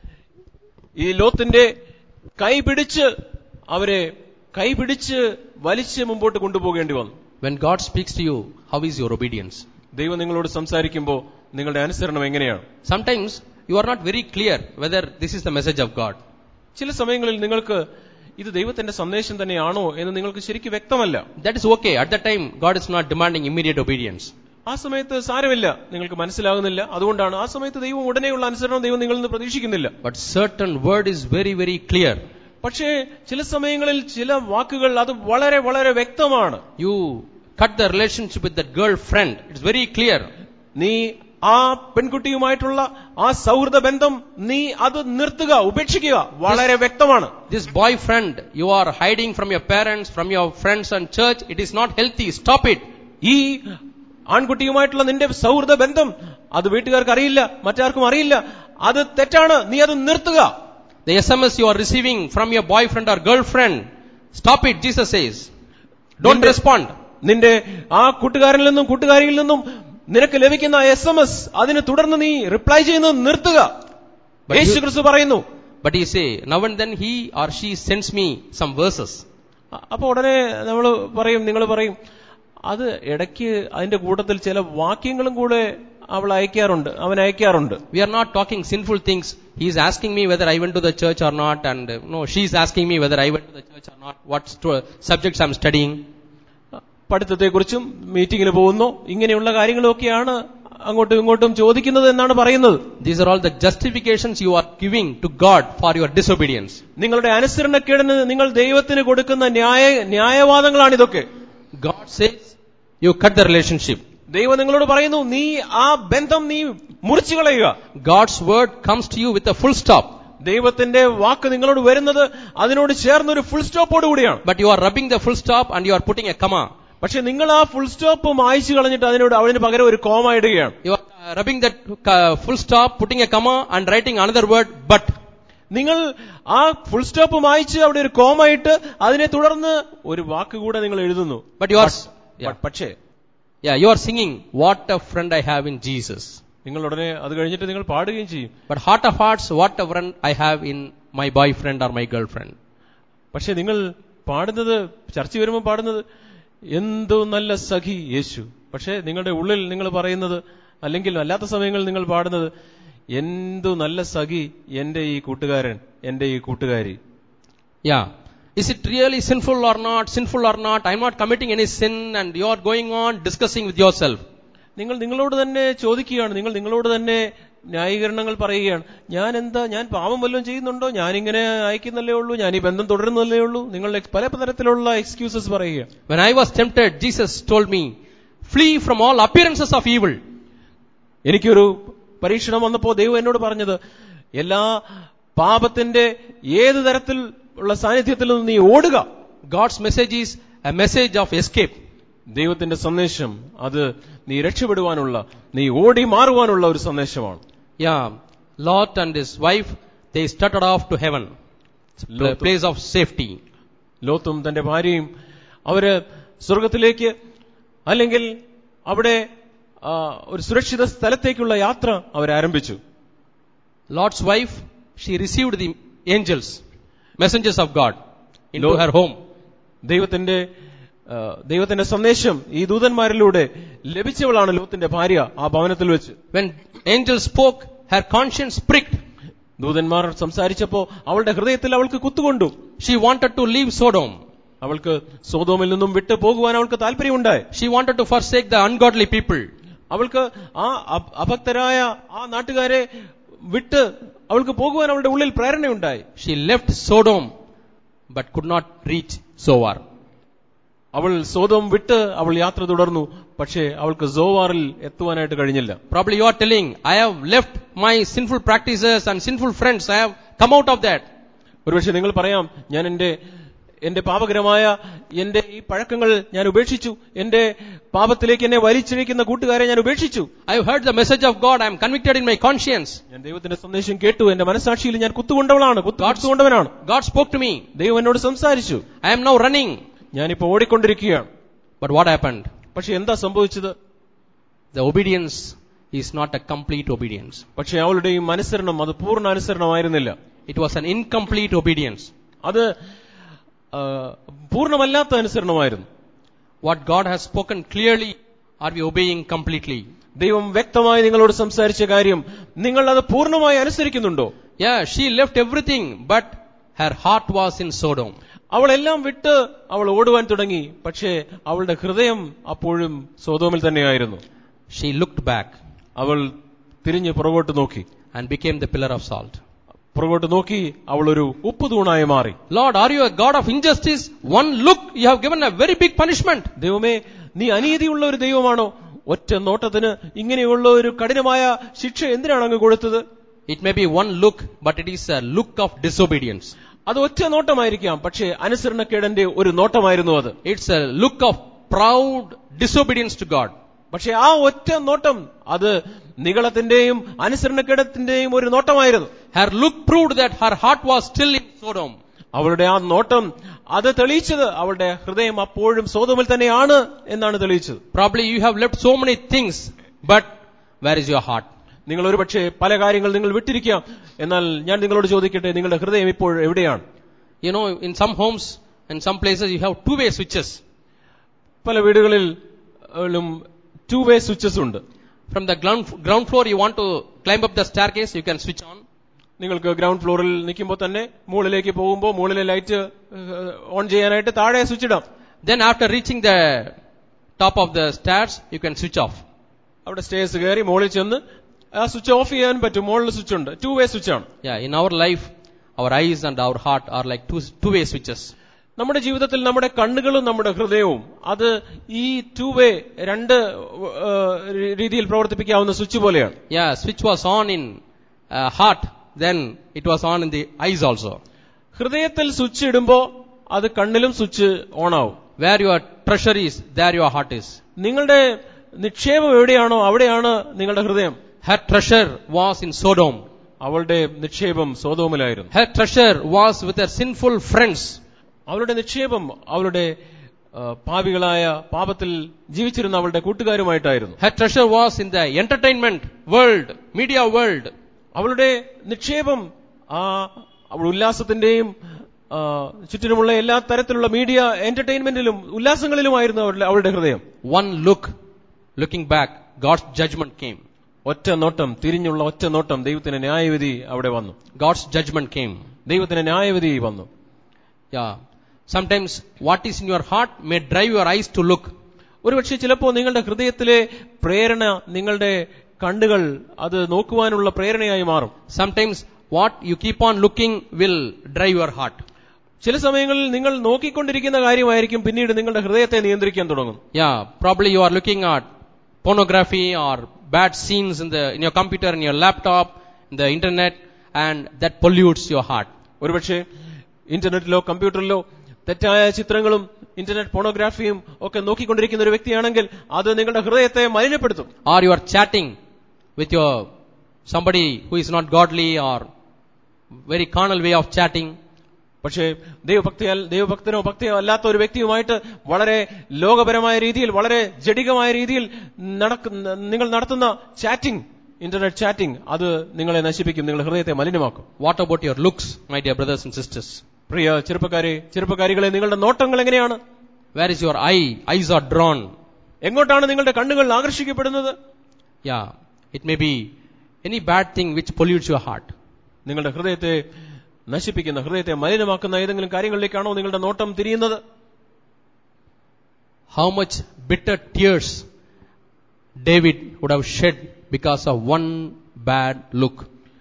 ഈ ലോത്തിന്റെ കൈ പിടിച്ച് അവരെ കൈ പിടിച്ച് വലിച്ച് മുമ്പോട്ട് കൊണ്ടുപോകേണ്ടി വന്നു When God speaks to you, how is your obedience? ദൈവം നിങ്ങളോട് സംസാരിക്കുമ്പോൾ നിങ്ങളുടെ അനുസരണം എങ്ങനെയാണ് Sometimes you are not very clear whether this is the message of God. ചില സമയങ്ങളിൽ നിങ്ങൾക്ക് ഇത് ദൈവത്തിന്റെ സന്ദേശം തന്നെയാണോ എന്ന് നിങ്ങൾക്ക് ശരിക്കും വ്യക്തമല്ല That is okay. At that time, God is not demanding immediate obedience. ആ സമയത്ത് സാരമില്ല നിങ്ങൾക്ക് മനസ്സിലാകുന്നില്ല അതുകൊണ്ടാണ് ആ സമയത്ത് ദൈവം ഉടനെയുള്ള അനുസരണം ദൈവം നിങ്ങളിൽ നിന്ന് പ്രതീക്ഷിക്കുന്നില്ല But certain word is very, very clear. പക്ഷേ ചില സമയങ്ങളിൽ ചില വാക്കുകൾ അത് വളരെ വളരെ വ്യക്തമാണ് You cut the relationship with that girlfriend. It's very clear. നീ ആ പെൺകുട്ടിയുമായിട്ടുള്ള ആ സൗഹൃദ ബന്ധം നീ അത് നിർത്തുക ഉപേക്ഷിക്കുക വളരെ വ്യക്തമാണ് This boyfriend you are hiding from your parents, from your friends and church, it is not healthy. Stop it. ഈ ആൺകുട്ടിയുമായിട്ടുള്ള നിന്റെ സൗഹൃദ ബന്ധം അത് വീട്ടുകാർക്ക് അറിയില്ല മറ്റാർക്കും അറിയില്ല അത് തെറ്റാണ് നീ അത് നിർത്തുക The SMS you are receiving from your boyfriend or girlfriend, stop it, Jesus says. Don't Ninde- respond. നിന്റെ ആ കൂട്ടുകാരനിൽ നിന്നും കൂട്ടുകാരിയിൽ നിന്നും നിനക്ക് ലഭിക്കുന്ന എസ് എം എസ് അതിന് തുടർന്ന് നീ റിപ്ലൈ ചെയ്യുന്നത് നിർത്തുക But you- യേശു ക്രിസ്തു പറയുന്നു But you say, now and then he or she sends me some verses. അ- അപ്പൊ ഉടനെ നമ്മൾ പറയും നിങ്ങൾ പറയും അത് ഇടയ്ക്ക് അതിന്റെ കൂട്ടത്തിൽ ചില വാക്യങ്ങളും കൂടെ അവൾ അയക്കാറുണ്ട് അവൻ അയക്കാറുണ്ട് We are not talking sinful things. He is asking me whether I went to the church or not, and uh, no, she is asking me whether I went to the church or not, what st- subjects I'm studying. പഠിത്തത്തെക്കുറിച്ചും മീറ്റിങ്ങിന് പോകുന്നു ഇങ്ങനെയുള്ള കാര്യങ്ങളൊക്കെയാണ് അങ്ങോട്ടും ഇങ്ങോട്ടും ചോദിക്കുന്നത് എന്നാണ് പറയുന്നത് These are all the justifications you are giving to God for your disobedience. നിങ്ങളുടെ അനുസരണക്കേടിന് നിങ്ങൾ ദൈവത്തിന് കൊടുക്കുന്ന ന്യായ ന്യായവാദങ്ങളാണ് ഇതൊക്കെ God says, you cut the relationship. ദൈവം നിങ്ങളോട് പറയുന്നു നീ ആ ബന്ധം നീ മുറിച്ചു കളയുക God's word comes to you with a full stop. ദൈവത്തിന്റെ വാക്ക് നിങ്ങളോട് വരുന്നത് അതിനോട് ചേർന്ന് ഒരു ഫുൾ സ്റ്റോപ്പോട് കൂടിയാണ് But you are rubbing the full stop and you are putting a comma. പക്ഷെ നിങ്ങൾ ആ ഫുൾ സ്റ്റോപ്പ് മായ്ച്ചു കളഞ്ഞിട്ട് അതിനോട് അതിന് പകരം ഒരു കോമ ഇടുകയാണ് You are uh, rubbing that uh, full stop, putting a comma and writing another word, but. നിങ്ങൾ ആ ഫുൾ സ്റ്റോപ്പ് മായ്ച്ച് അവിടെ ഒരു കോമ ഇട്ട് അതിനെ തുടർന്ന് ഒരു വാക്ക് കൂടെ നിങ്ങൾ എഴുതുന്നു But you are, But- yeah, പക്ഷേ yeah, you are singing, what a friend I have in Jesus. നിങ്ങൾ ഉടനെ അത് കഴിഞ്ഞിട്ട് നിങ്ങൾ പാടുകയും ചെയ്യും But heart of hearts, what a friend I have in my boyfriend or my girlfriend. പക്ഷെ നിങ്ങൾ പാടുന്നത് ചർച്ച വരുമ്പോൾ പാടുന്നത് എന്തോ നല്ല സഖി യേശു പക്ഷേ നിങ്ങളുടെ ഉള്ളിൽ നിങ്ങൾ പറയുന്നത് അല്ലെങ്കിൽ അല്ലാത്ത സമയങ്ങളിൽ നിങ്ങൾ പാടുന്നത് എന്തു നല്ല സഖി എന്റെ ഈ കൂട്ടുകാരൻ എന്റെ ഈ കൂട്ടുകാരി Yeah. Is it really sinful or not? Sinful or not? I'm not committing any sin and you are going on discussing with yourself. നിങ്ങൾ നിങ്ങളോട് തന്നെ ചോദിക്കുകയാണ് നിങ്ങൾ നിങ്ങളോട് തന്നെ ന്യായീകരണങ്ങൾ പറയുകയാണ് ഞാൻ എന്താ ഞാൻ പാപം വല്ലതും ചെയ്യുന്നുണ്ടോ ഞാനിങ്ങനെ അയക്കുന്നല്ലേ ഉള്ളൂ ഞാൻ ഈ ബന്ധം തുടരുന്നല്ലേ ഉള്ളൂ നിങ്ങൾ പല തരത്തിലുള്ള എക്സ്ക്യൂസസ് പറയുക When I was tempted, Jesus told me, flee from all appearances of evil. എനിക്കൊരു പരീക്ഷണം വന്നപ്പോൾ ദൈവം എന്നോട് പറഞ്ഞത് എല്ലാ പാപത്തിന്റെ ഏത് തരത്തിൽ ഉള്ള സാന്നിധ്യത്തിൽ നിന്ന് നീ ഓടുക God's message is a message of escape. ദൈവത്തിന്റെ സന്ദേശം അത് നീ രക്ഷപ്പെടുവാനുള്ള നീ ഓടി മാറുവാനുള്ള ഒരു സന്ദേശമാണ് Yeah. Lot and his wife, they started off to heaven. Pla- Lot- place of safety. ലോത്തും തന്റെ ഭാര്യയും അവര് സ്വർഗത്തിലേക്ക് അല്ലെങ്കിൽ അവിടെ ആ, ഒരു സുരക്ഷിത സ്ഥലത്തേക്കുള്ള യാത്ര അവർ ആരംഭിച്ചു Lot's wife, she received the angels, messengers of God, into Lord- her home. ദൈവത്തിന്റെ ആ, ദൈവത്തിന്റെ സന്ദേശം ഈ ദൂതന്മാരിലൂടെ ലഭിച്ചവളാണ് ലോത്തിന്റെ ഭാര്യ ആ ഭവനത്തിൽ വെച്ച് When angels spoke, her conscience pricked. ദൂതന്മാർ സംസാരിച്ചപ്പോ അവളുടെ ഹൃദയത്തിൽ അവൾക്ക് കുത്തുകൊണ്ടു She wanted to leave Sodom. അവൾക്ക് സോതോമിൽ നിന്നും വിട്ടു പോകുവാൻ അവൾക്ക് താല്പര്യമുണ്ടായി She wanted to forsake the ungodly people. അവൾക്ക് ആ അഭ- അഭക്തരായ ആ നാട്ടുകാരെ വിട്ട് അവൾക്ക് പോകുവാൻ അവളുടെ ഉള്ളിൽ പ്രേരണയുണ്ടായി She left Sodom, but could not reach Zoar. അവൾ സോതോം വിട്ട് അവൾ യാത്ര തുടർന്നു പക്ഷേ അവൾക്ക് സോവാറിൽ എത്തുവാനായിട്ട് കഴിഞ്ഞില്ല Probably you are telling, I have left my sinful practices and sinful friends. I have come out of that. ഒരുപക്ഷെ നിങ്ങൾ പറയാം ഞാൻ എന്റെ എന്റെ പാപകരമായ എന്റെ ഈ പഴക്കങ്ങൾ ഞാൻ ഉപേക്ഷിച്ചു എന്റെ പാപത്തിലേക്ക് എന്നെ വലിച്ചിഴിക്കുന്ന കൂട്ടുകാരെ ഞാൻ ഉപേക്ഷിച്ചു I have heard the message of God. I am convicted in my conscience. ഞാൻ ദൈവത്തിന്റെ സന്ദേശം കേട്ടു എന്റെ മനസാക്ഷിയിൽ ഞാൻ കുത്തുകൊണ്ടവളാണ് കുത്തു- കുത്തുകൊണ്ടവനാണ് God spoke to me. ദൈവം എന്നോട് സംസാരിച്ചു I am now running. ഞാനിപ്പോ ഓടിക്കൊണ്ടിരിക്കുകയാണ് But what happened? പക്ഷെ എന്താ സംഭവിച്ചത് The obedience is not a complete obedience. പക്ഷെ അവളുടെ ഈ അനുസരണം അത് പൂർണ്ണ അനുസരണമായിരുന്നില്ല It was an incomplete obedience. അത് ആ, പൂർണ്ണമല്ലാത്ത അനുസരണമായിരുന്നു What God has spoken clearly, are we obeying completely? ദൈവം വ്യക്തമായി നിങ്ങളോട് സംസാരിച്ച കാര്യം നിങ്ങൾ അത് പൂർണ്ണമായി അനുസരിക്കുന്നുണ്ടോ Yeah, she left everything, but her heart was in Sodom. അവളെല്ലാം വിട്ട് അവൾ ഓടുവാൻ തുടങ്ങി പക്ഷേ അവളുടെ ഹൃദയം അപ്പോഴും സോതോമിൽ തന്നെയായിരുന്നു She looked back അവൾ തിരിഞ്ഞ് പുറകോട്ട് നോക്കി and became the pillar of salt. പുറകോട്ട് നോക്കി അവൾ ഒരു ഉപ്പ് തൂണായി മാറി Lord, are you a God of injustice? One look, you have given a very big punishment. ദൈവമേ നീ അനീതിയുള്ള ഒരു ദൈവമാണോ ഒറ്റ നോട്ടത്തിന് ഇങ്ങനെയുള്ള ഒരു കഠിനമായ ശിക്ഷ എന്തിനാണ് അങ്ങ് കൊടുത്തത് It may be one look, but it is a look of disobedience. അത് ഒറ്റ നോട്ടമായിരിക്കാം പക്ഷേ അനുസരണക്കേടന്റെ ഒരു നോട്ടമായിരുന്നു അത് It's a look of proud disobedience to God. പക്ഷെ ആ ഒറ്റ നോട്ടം അത് നികളത്തിന്റെയും അനുസരണക്കേടത്തിന്റെയും ഒരു നോട്ടമായിരുന്നു Her look proved that her heart was still in Sodom. അവളുടെ ആ നോട്ടം അത് തെളിയിച്ചത് അവളുടെ ഹൃദയം അപ്പോഴും സ്വതമിൽ തന്നെയാണ് എന്നാണ് തെളിയിച്ചത് Probably you have left so many things, but where is your heart? നിങ്ങൾ ഒരു പക്ഷേ പല കാര്യങ്ങൾ നിങ്ങൾ വിട്ടിരിക്കാം എന്നാൽ ഞാൻ നിങ്ങളോട് ചോദിക്കട്ടെ നിങ്ങളുടെ ഹൃദയം ഇപ്പോൾ എവിടെയാണ് You know, in some homes, in some places, you have two-way switches. പല വീടുകളിൽ ലും ടു വേ സ്വിച്ചസ് ഉണ്ട് From the ground, ground floor, you want to climb up the staircase, you can switch on. നിങ്ങൾക്ക് ground ഫ്ലോറിൽ നിൽക്കുമ്പോൾ തന്നെ മുകളിലേക്ക് പോകുമ്പോൾ മുകളിലെ ലൈറ്റ് ഓൺ ചെയ്യാനായിട്ട് താഴെ സ്വിച്ച് ഇടാം Then after reaching the top of the stairs, you can switch off. അവിടെ സ്റ്റേഴ്സ് കയറി മുകളിൽ ചെന്ന് ആ സ്വിച്ച് ഓഫ് ചെയ്യാൻ പറ്റും മുകളിൽ സ്വിച്ച് ഉണ്ട് ടു വേ സ്വിച്ച് ആണ് Yeah, in our life, our eyes and our heart are like two, two-way switches. നമ്മുടെ ജീവിതത്തിൽ നമ്മുടെ കണ്ണുകളും നമ്മുടെ ഹൃദയവും അത് ഈ ടു വേ രണ്ട് ഏഹ്, രീതിയിൽ പ്രവർത്തിപ്പിക്കാവുന്ന സ്വിച്ച് പോലെയാണ് Yeah, switch was on in uh, heart, then it was on in the eyes also. ഹൃദയത്തിൽ സ്വിച്ച് ഇടുമ്പോ അത് കണ്ണിലും സ്വിച്ച് ഓൺ ആവും Where your treasure is, there your heart is. നിങ്ങളുടെ നിക്ഷേപം എവിടെയാണോ അവിടെയാണ് നിങ്ങളുടെ ഹൃദയം Her treasure was in Sodom. അവളുടെ നിക്ഷേപം സോതോമിലായിരുന്നു Her treasure was with her sinful friends. അവളുടെ നിക്ഷേപം അവളുടെ ആ, പാപികളായ പാപത്തിൽ ജീവിച്ചിരുന്ന അവളുടെ കൂട്ടുകാരുമായിട്ടായിരുന്നു Her treasure was in the entertainment world, media world. അവളുടെ നിക്ഷേപം ആ അവൾ ഉല്ലാസത്തിന്റെയും ആ, ചുറ്റിനുമുള്ള എല്ലാ തരത്തിലുള്ള മീഡിയ എന്റർടൈൻമെന്റിലും ഉല്ലാസങ്ങളിലുമായിരുന്നു അവളുടെ അവളുടെ ഹൃദയം One look, looking back, God's judgment came. ഒറ്റ നോട്ടം തിരിഞ്ഞുള്ള ഒറ്റ നോട്ടം ദൈവത്തിന്റെ ന്യായവിധി അവിടെ വന്നു God's judgment came. ദൈവത്തിന്റെ ന്യായവിധി വന്നു Yeah. Sometimes what is in your heart may drive your eyes to look. ഒരുപക്ഷെ ചിലപ്പോൾ നിങ്ങളുടെ ഹൃദയത്തിലെ പ്രേരണ നിങ്ങളുടെ കണ്ണുകൾ അത് നോക്കുവാനുള്ള പ്രേരണയായി മാറും Sometimes what you keep on looking will drive your heart. ചില സമയങ്ങളിൽ നിങ്ങൾ നോക്കിക്കൊണ്ടിരിക്കുന്ന കാര്യമായിരിക്കും പിന്നീട് നിങ്ങളുടെ ഹൃദയത്തെ നിയന്ത്രിക്കാൻ തുടങ്ങും Yeah, probably you are looking at pornography or bad scenes in the in your computer, in your laptop, in the internet, and that pollutes your heart. ഒരുപക്ഷെ ഇന്റർനെറ്റിലോ കമ്പ്യൂട്ടറിലോ തെറ്റായ ചിത്രങ്ങളും ഇന്റർനെറ്റ് പോണോഗ്രാഫിയും ഒക്കെ നോക്കിക്കൊണ്ടിരിക്കുന്ന ഒരു വ്യക്തിയാണെങ്കിൽ അത് നിങ്ങളുടെ ഹൃദയത്തെ മലിനപ്പെടുത്തും Or you are chatting with your somebody who is not godly or very carnal way of chatting. പക്ഷേ ദൈവഭക്തി ദൈവഭക്തനോ ഭക്തിയോ അല്ലാത്ത ഒരു വ്യക്തിയുമായിട്ട് വളരെ ലോകപരമായ രീതിയിൽ വളരെ ജഡികമായ രീതിയിൽ നടക്കുന്ന നിങ്ങൾ നടത്തുന്ന ചാറ്റിംഗ് ഇന്റർനെറ്റ് ചാറ്റിംഗ് അത് നിങ്ങളെ നശിപ്പിക്കും നിങ്ങളുടെ ഹൃദയത്തെ മലിനമാക്കും What about your looks, my dear brothers and sisters? പ്രിയ ചെറുപ്പക്കാരെ ചെറുപ്പക്കാരികളെ നിങ്ങളുടെ നോട്ടങ്ങൾ എങ്ങനെയാണ് Where is your eye? Eyes are drawn. എങ്ങോട്ടാണ് നിങ്ങളുടെ കണ്ണുകൾ ആകർഷിക്കപ്പെടുന്നത് Yeah, it may be any bad thing which pollutes your heart. നിങ്ങളുടെ ഹൃദയത്തെ നശിപ്പിക്കുന്ന ഹൃദയത്തെ മലിനമാക്കുന്ന ഏതെങ്കിലും കാര്യങ്ങളിലേക്കാണോ നിങ്ങളുടെ നോട്ടം തിരിയുന്നത് How much bitter tears David would have shed because of one bad look.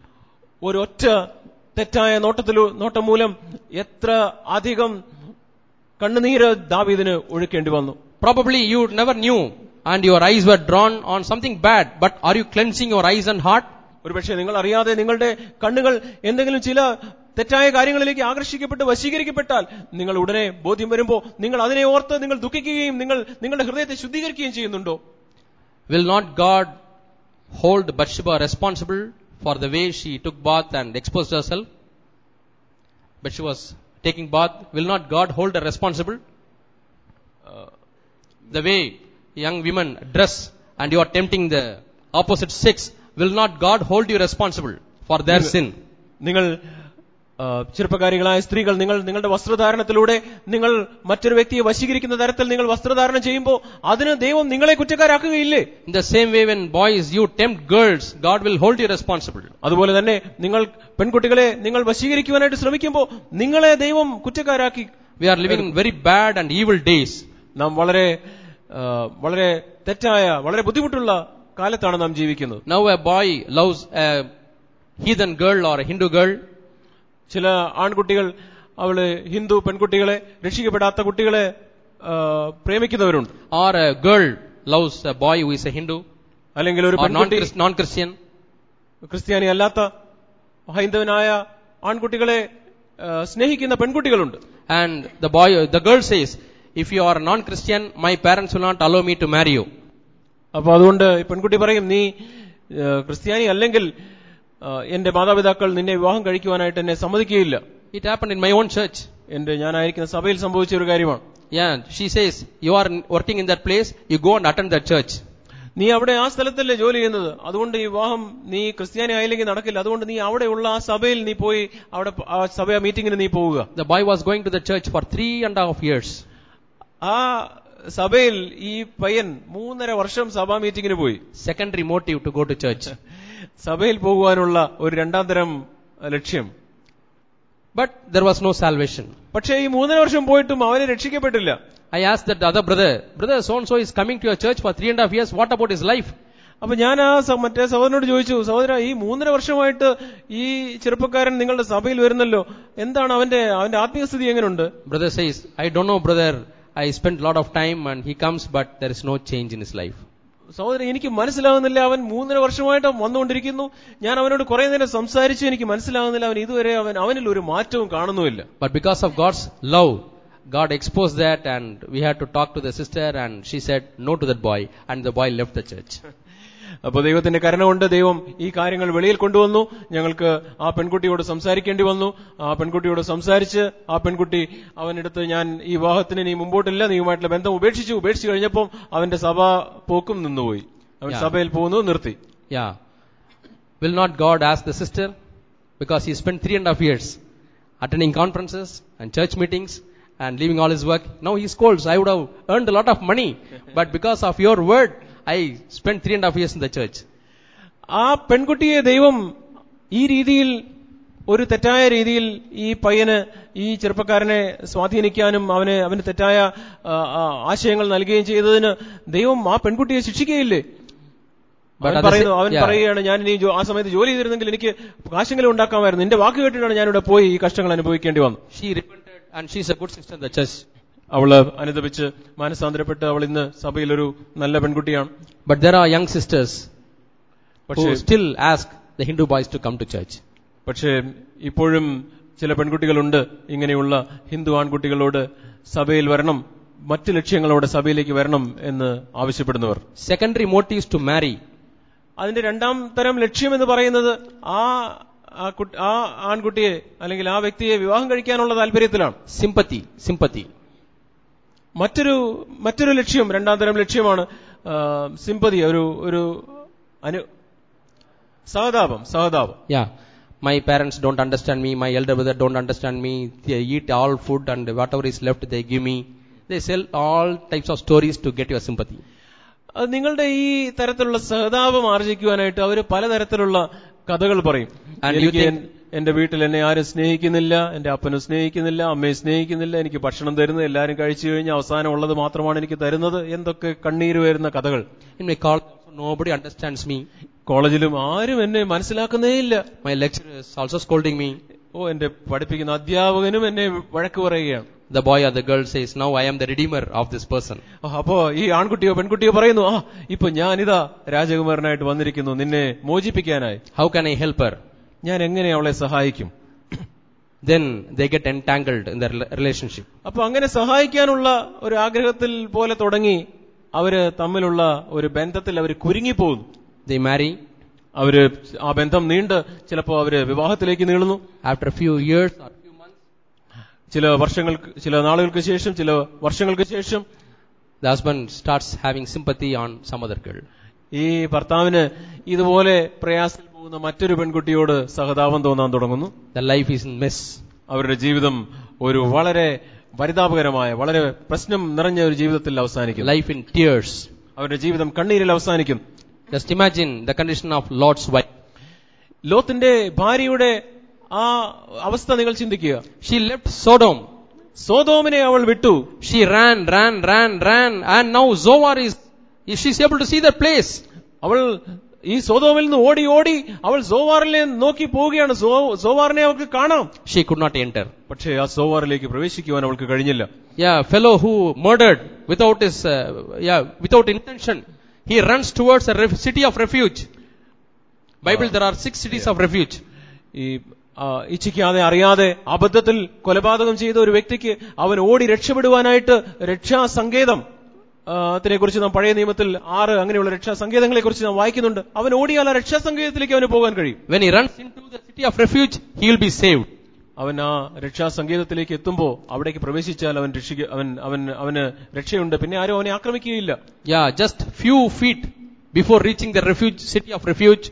ഒരൊറ്റ തെറ്റായ നോട്ടത്തിലു നോട്ടം മൂലം എത്ര അധികം കണ്ണുനീര് ദാവീദിന് ഒഴുക്കേണ്ടി വന്നു Probably you never knew and your eyes were drawn on something bad, but are you cleansing your eyes and heart? ഒരുപക്ഷെ നിങ്ങൾ അറിയാതെ നിങ്ങളുടെ കണ്ണുകൾ എന്തെങ്കിലും ചില തെറ്റായ കാര്യങ്ങളിലേക്ക് ആകർഷിക്കപ്പെട്ട് വശീകരിക്കപ്പെട്ടാൽ നിങ്ങൾ ഉടനെ ബോധ്യം വരുമ്പോൾ നിങ്ങൾ അതിനെ ഓർത്ത് നിങ്ങൾ ദുഃഖിക്കുകയും നിങ്ങൾ നിങ്ങളുടെ ഹൃദയത്തെ ശുദ്ധീകരിക്കുകയും ചെയ്യുന്നുണ്ടോ Will not God hold Bathsheba responsible for the way she took bath and exposed herself? Bathsheba was taking bath. Will not God hold her responsible? Uh, the way young women dress and you are tempting the opposite sex, will not God hold you responsible for their sin? നിങ്ങൾ ആ, ചെറുപ്പക്കാരികളായ സ്ത്രീകൾ നിങ്ങൾ നിങ്ങളുടെ വസ്ത്രധാരണത്തിലൂടെ നിങ്ങൾ മറ്റൊരു വ്യക്തിയെ വശീകരിക്കുന്ന തരത്തിൽ നിങ്ങൾ വസ്ത്രധാരണം ചെയ്യുമ്പോൾ അതിന് ദൈവം നിങ്ങളെ കുറ്റക്കാരാക്കുകയില്ലേ In the same way, when boys you tempt girls, God will hold you responsible. അതുപോലെ തന്നെ നിങ്ങൾ പെൺകുട്ടികളെ നിങ്ങൾ വശീകരിക്കുവാനായിട്ട് ശ്രമിക്കുമ്പോൾ നിങ്ങളെ ദൈവം കുറ്റക്കാരാക്കി We are living in very bad and evil days. നാം വളരെ ആ, വളരെ തെറ്റായ വളരെ ബുദ്ധിമുട്ടുള്ള കാലത്താണ് നാം ജീവിക്കുന്നത് Now a boy loves a heathen girl or a Hindu girl, ചില ആൺകുട്ടികൾ അവള് ഹിന്ദു പെൺകുട്ടികളെ രക്ഷിക്കപ്പെടാത്ത കുട്ടികളെ ആ, പ്രേമിക്കുന്നവരുണ്ട് or a girl loves a boy who is a Hindu അല്ലെങ്കിൽ ഒരു or പെൺകുട്ടി non Christian. ക്രിസ്ത്യാനി അല്ലാത്ത ഹൈന്ദവനായ ആൺകുട്ടികളെ ആ, സ്നേഹിക്കുന്ന പെൺകുട്ടികളുണ്ട് And the boy, the girl says, if you are non-Christian, my parents will not allow me to marry you. അപ്പൊ അതുകൊണ്ട് ഈ പെൺകുട്ടി പറയും നീ ആ, ക്രിസ്ത്യാനി അല്ലെങ്കിൽ ആ, എന്റെ മാതാപിതാക്കൾ നിന്നെ വിവാഹം കഴിക്കുവാനായിട്ട് എന്നെ സമ്മതിക്കുകയില്ല It happened in my own church. എന്റെ ഞാനായിരിക്കുന്ന സഭയിൽ സംഭവിച്ച ഒരു കാര്യമാണ് Yeah, she says, you are working in that place, you go and attend that church. നീ അവിടെ ആ സ്ഥലത്തല്ലേ ജോലി ചെയ്യുന്നത് അതുകൊണ്ട് ഈ വിവാഹം നീ ക്രിസ്ത്യാനി ആയില്ലെങ്കിൽ നടക്കില്ല അതുകൊണ്ട് നീ അവിടെയുള്ള ആ സഭയിൽ നീ പോയി അവിടെ പ- ആ സഭ മീറ്റിംഗിന് നീ പോവുക The boy was going to the church for three and a half years. ആ സഭയിൽ ഈ പയ്യൻ മൂന്നര വർഷം സഭാ മീറ്റിംഗിന് പോയി Secondary motive to go to church. സഭയിൽ പോകുവാനുള്ള ഒരു രണ്ടാം തരം ലക്ഷ്യം But there was no salvation. പക്ഷേ ഈ മൂന്നര വർഷം പോയിട്ടും അവനെ രക്ഷിക്കപ്പെട്ടില്ല I asked that other brother, brother so and so is coming to your church for three and a half years, what about his life? അപ്പൊ ഞാൻ ആ സ- മറ്റേ സഹോദരനോട് ചോദിച്ചു സഹോദര ഈ മൂന്നര വർഷമായിട്ട് ഈ ചെറുപ്പക്കാരൻ നിങ്ങളുടെ സഭയിൽ വരുന്നല്ലോ എന്താണ് അവന്റെ അവന്റെ ആത്മീയ സ്ഥിതി എങ്ങനെയുണ്ട് Brother says, I don't know brother, I spent a lot of time and he comes but there is no change in his life. സഹോദരൻ എനിക്ക് മനസ്സിലാകുന്നില്ല അവൻ മൂന്നര വർഷമായിട്ട് വന്നുകൊണ്ടിരിക്കുന്നു ഞാൻ അവനോട് കുറെ നേരം സംസാരിച്ചു എനിക്ക് മനസ്സിലാകുന്നില്ല അവൻ ഇതുവരെ അവൻ അവനിൽ ഒരു മാറ്റവും കാണുന്നുമില്ല But because of God's love, God exposed that and we had to talk to the sister and she said no to that boy and the boy left the church. അപ്പൊ ദൈവത്തിന്റെ കരുണ കൊണ്ട് ദൈവം ഈ കാര്യങ്ങൾ വെളിയിൽ കൊണ്ടുവന്നു ഞങ്ങൾക്ക് ആ പെൺകുട്ടിയോട് സംസാരിക്കേണ്ടി വന്നു ആ പെൺകുട്ടിയോട് സംസാരിച്ച് ആ പെൺകുട്ടി അവനെടുത്ത് ഞാൻ ഈ വിവാഹത്തിന് നീ മുമ്പോട്ടില്ല നീയുമായിട്ടുള്ള ബന്ധം ഉപേക്ഷിച്ചു ഉപേക്ഷിച്ചു കഴിഞ്ഞപ്പോൾ അവന്റെ സഭ പോക്കും നിന്നുപോയി അവൻ Yeah. സഭയിൽ പോകുന്നത് നിർത്തി Yeah. Will not God ask the sister? Because he spent three and a half years attending conferences and church meetings and leaving all his work. Now he scolds, I would have earned a lot of money, but because of your word, I spent three and a half years in the church. ആ പെൺകുട്ടിയെ ദൈവം ഈ രീതിയിൽ ഒരു തെറ്റായ രീതിയിൽ ഈ പയ്യന് ഈ ചെറുപ്പക്കാരനെ സ്വാധീനിക്കാനും അവന് അവന് തെറ്റായ ആ, ആ, ആശയങ്ങൾ നൽകുകയും ചെയ്തതിന് ദൈവം ആ പെൺകുട്ടിയെ ശിക്ഷിക്കുകയില്ലേ But അവൻ at the പറയുന്നു sa- അവൻ yeah. പറയുകയാണ് ഞാൻ ഇനി ജോ- ആ സമയത്ത് ജോലി ചെയ്തിരുന്നെങ്കിൽ എനിക്ക് കാശെങ്കിലും ഉണ്ടാക്കാമായിരുന്നു നിന്റെ വാക്ക് കേട്ടിട്ടാണ് ഞാനിവിടെ പോയി ഈ കഷ്ടങ്ങൾ അനുഭവിക്കേണ്ടി വന്നു She repented and she's a good sister in the church. അവള് അനുദപിച്ച് മാനസാന്തരപ്പെട്ട് അവൾ ഇന്ന് സഭയിലൊരു നല്ല പെൺകുട്ടിയാണ് But there are young sisters പക്ഷേ who still ask the Hindu boys to come to church. പക്ഷേ ഇപ്പോഴും ചില പെൺകുട്ടികളുണ്ട് ഇങ്ങനെയുള്ള ഹിന്ദു ആൺകുട്ടികളോട് സഭയിൽ വരണം മറ്റ് ലക്ഷ്യങ്ങളോടെ സഭയിലേക്ക് വരണം എന്ന് ആവശ്യപ്പെടുന്നവർ Secondary motives to marry. അതിന്റെ രണ്ടാം തരം ലക്ഷ്യം എന്ന് പറയുന്നത് ആ ആ കുട്ടി ആ ആൺകുട്ടിയെ അല്ലെങ്കിൽ ആ വ്യക്തിയെ വിവാഹം കഴിക്കാനുള്ള താല്പര്യത്തിലാണ് Sympathy, sympathy. മറ്റൊരു മറ്റൊരു ലക്ഷ്യം രണ്ടാം തരം ലക്ഷ്യമാണ് സിമ്പതി ഒരു ഒരു അനു സഹതാപം സഹതാപം Yeah. My parents don't understand me, my elder brother don't understand me, they eat all food and whatever is left they give me. They sell all types of stories to get your sympathy. അത് നിങ്ങളുടെ ഈ തരത്തിലുള്ള സഹതാപം ആർജിക്കുവാനായിട്ട് അവർ പലതരത്തിലുള്ള കഥകൾ പറയും And you എനിക്ക് think- എൻ- എന്റെ വീട്ടിൽ എന്നെ ആരും സ്നേഹിക്കുന്നില്ല എന്റെ അപ്പനും സ്നേഹിക്കുന്നില്ല അമ്മയെ സ്നേഹിക്കുന്നില്ല എനിക്ക് ഭക്ഷണം തരുന്നത് എല്ലാവരും കഴിച്ചു കഴിഞ്ഞ് അവസാനം ഉള്ളത് മാത്രമാണ് എനിക്ക് തരുന്നത് എന്തൊക്കെ കണ്ണീര് വരുന്ന കഥകൾ In my college also nobody understands me. കോളേജിലും ആരും എന്നെ മനസ്സിലാക്കുന്നേ ഇല്ല My lecturer is also scolding me. ഓ എന്റെ പഠിപ്പിക്കുന്ന അധ്യാപകനും എന്നെ വഴക്ക് പറയുകയാണ് The boy or the girl says, now I am the redeemer of this person. ഓ, അപ്പോ ഈ ആൺകുട്ടിയോ പെൺകുട്ടിയോ പറയുന്നു ആ ഇപ്പൊ ഞാനിതാ രാജകുമാരനായിട്ട് വന്നിരിക്കുന്നു നിന്നെ മോചിപ്പിക്കാനായി How can I help her? ഞാൻ എങ്ങനെ അവളെ സഹായിക്കും Then they get entangled in their rela- relationship. അപ്പൊ അങ്ങനെ സഹായിക്കാനുള്ള ഒരു ആഗ്രഹത്തിൽ പോലെ തുടങ്ങി അവര് തമ്മിലുള്ള ഒരു ബന്ധത്തിൽ അവർ കുരുങ്ങിപ്പോകുന്നു They marry. അവര് ആ ബന്ധം നീണ്ട് ചിലപ്പോ അവര് വിവാഹത്തിലേക്ക് നീളുന്നു After a few years or few months, ചില വർഷങ്ങൾക്ക് ചില നാളുകൾക്ക് ശേഷം ചില വർഷങ്ങൾക്ക് ശേഷം the husband starts having sympathy on some other girl. ഈ ഭർത്താവിന് ഇതുപോലെ പ്രയാസത്തിൽ പോകുന്ന മറ്റൊരു പെൺകുട്ടിയോട് സഹതാപം തോന്നാൻ തുടങ്ങുന്നു The life is in mess. അവരുടെ ജീവിതം ഒരു വളരെ പരിതാപകരമായ വളരെ പ്രശ്നം നിറഞ്ഞ ഒരു ജീവിതത്തിൽ അവസാനിക്കുന്നു Life in tears. അവരുടെ ജീവിതം കണ്ണീരിൽ അവസാനിക്കും Just imagine the condition of Lot's wife. ലോത്തിന്റെ ഭാര്യയുടെ ആ അവസ്ഥ നിങ്ങൾ ചിന്തിക്കുക She left Sodom. സോതോമിനെ അവൾ വിട്ടു She ran, ran, ran, ran, and now Zoar is, she's able to see the place. അവൾ ഈ സോതോമിൽ നിന്ന് ഓടി ഓടി അവൾ സോവാറിനെ നോക്കി പോവുകയാണ് സോ- സോവാറിനെ അവൾക്ക് കാണാം She could not enter. പക്ഷേ ആ സോവാറിലേക്ക് പ്രവേശിക്കുവാൻ അവൾക്ക് കഴിഞ്ഞില്ല Yeah, fellow who murdered without his, uh, yeah, without intention. He runs towards a ref- city of refuge. Bible, there are six cities of refuge. ഈ ആ, ഇച്ഛിക്കാതെ അറിയാതെ അബദ്ധത്തിൽ കൊലപാതകം ചെയ്ത ഒരു വ്യക്തിക്ക് അവൻ ഓടി രക്ഷപ്പെടുവാനായിട്ട് രക്ഷാസങ്കേതം ത്തിനെ കുറിച്ച് നാം പഴയ നിയമത്തിൽ ആറ് അങ്ങനെയുള്ള രക്ഷാസങ്കേതങ്ങളെ കുറിച്ച് നാം വായിക്കുന്നുണ്ട് അവൻ ഓടിയാൽ ആ രക്ഷാസങ്കേതത്തിലേക്ക് അവന് പോകാൻ കഴിയും When he runs into the city of refuge, he will be saved. അവൻ ആ രക്ഷാസങ്കേതത്തിലേക്ക് എത്തുമ്പോൾ അവിടേക്ക് പ്രവേശിച്ചാൽ അവൻ രക്ഷിക്ക അവൻ അവൻ അവന് രക്ഷയുണ്ട് പിന്നെ ആരും അവനെ ആക്രമിക്കുകയില്ല Yeah, just few feet before reaching the refuge, city of refuge,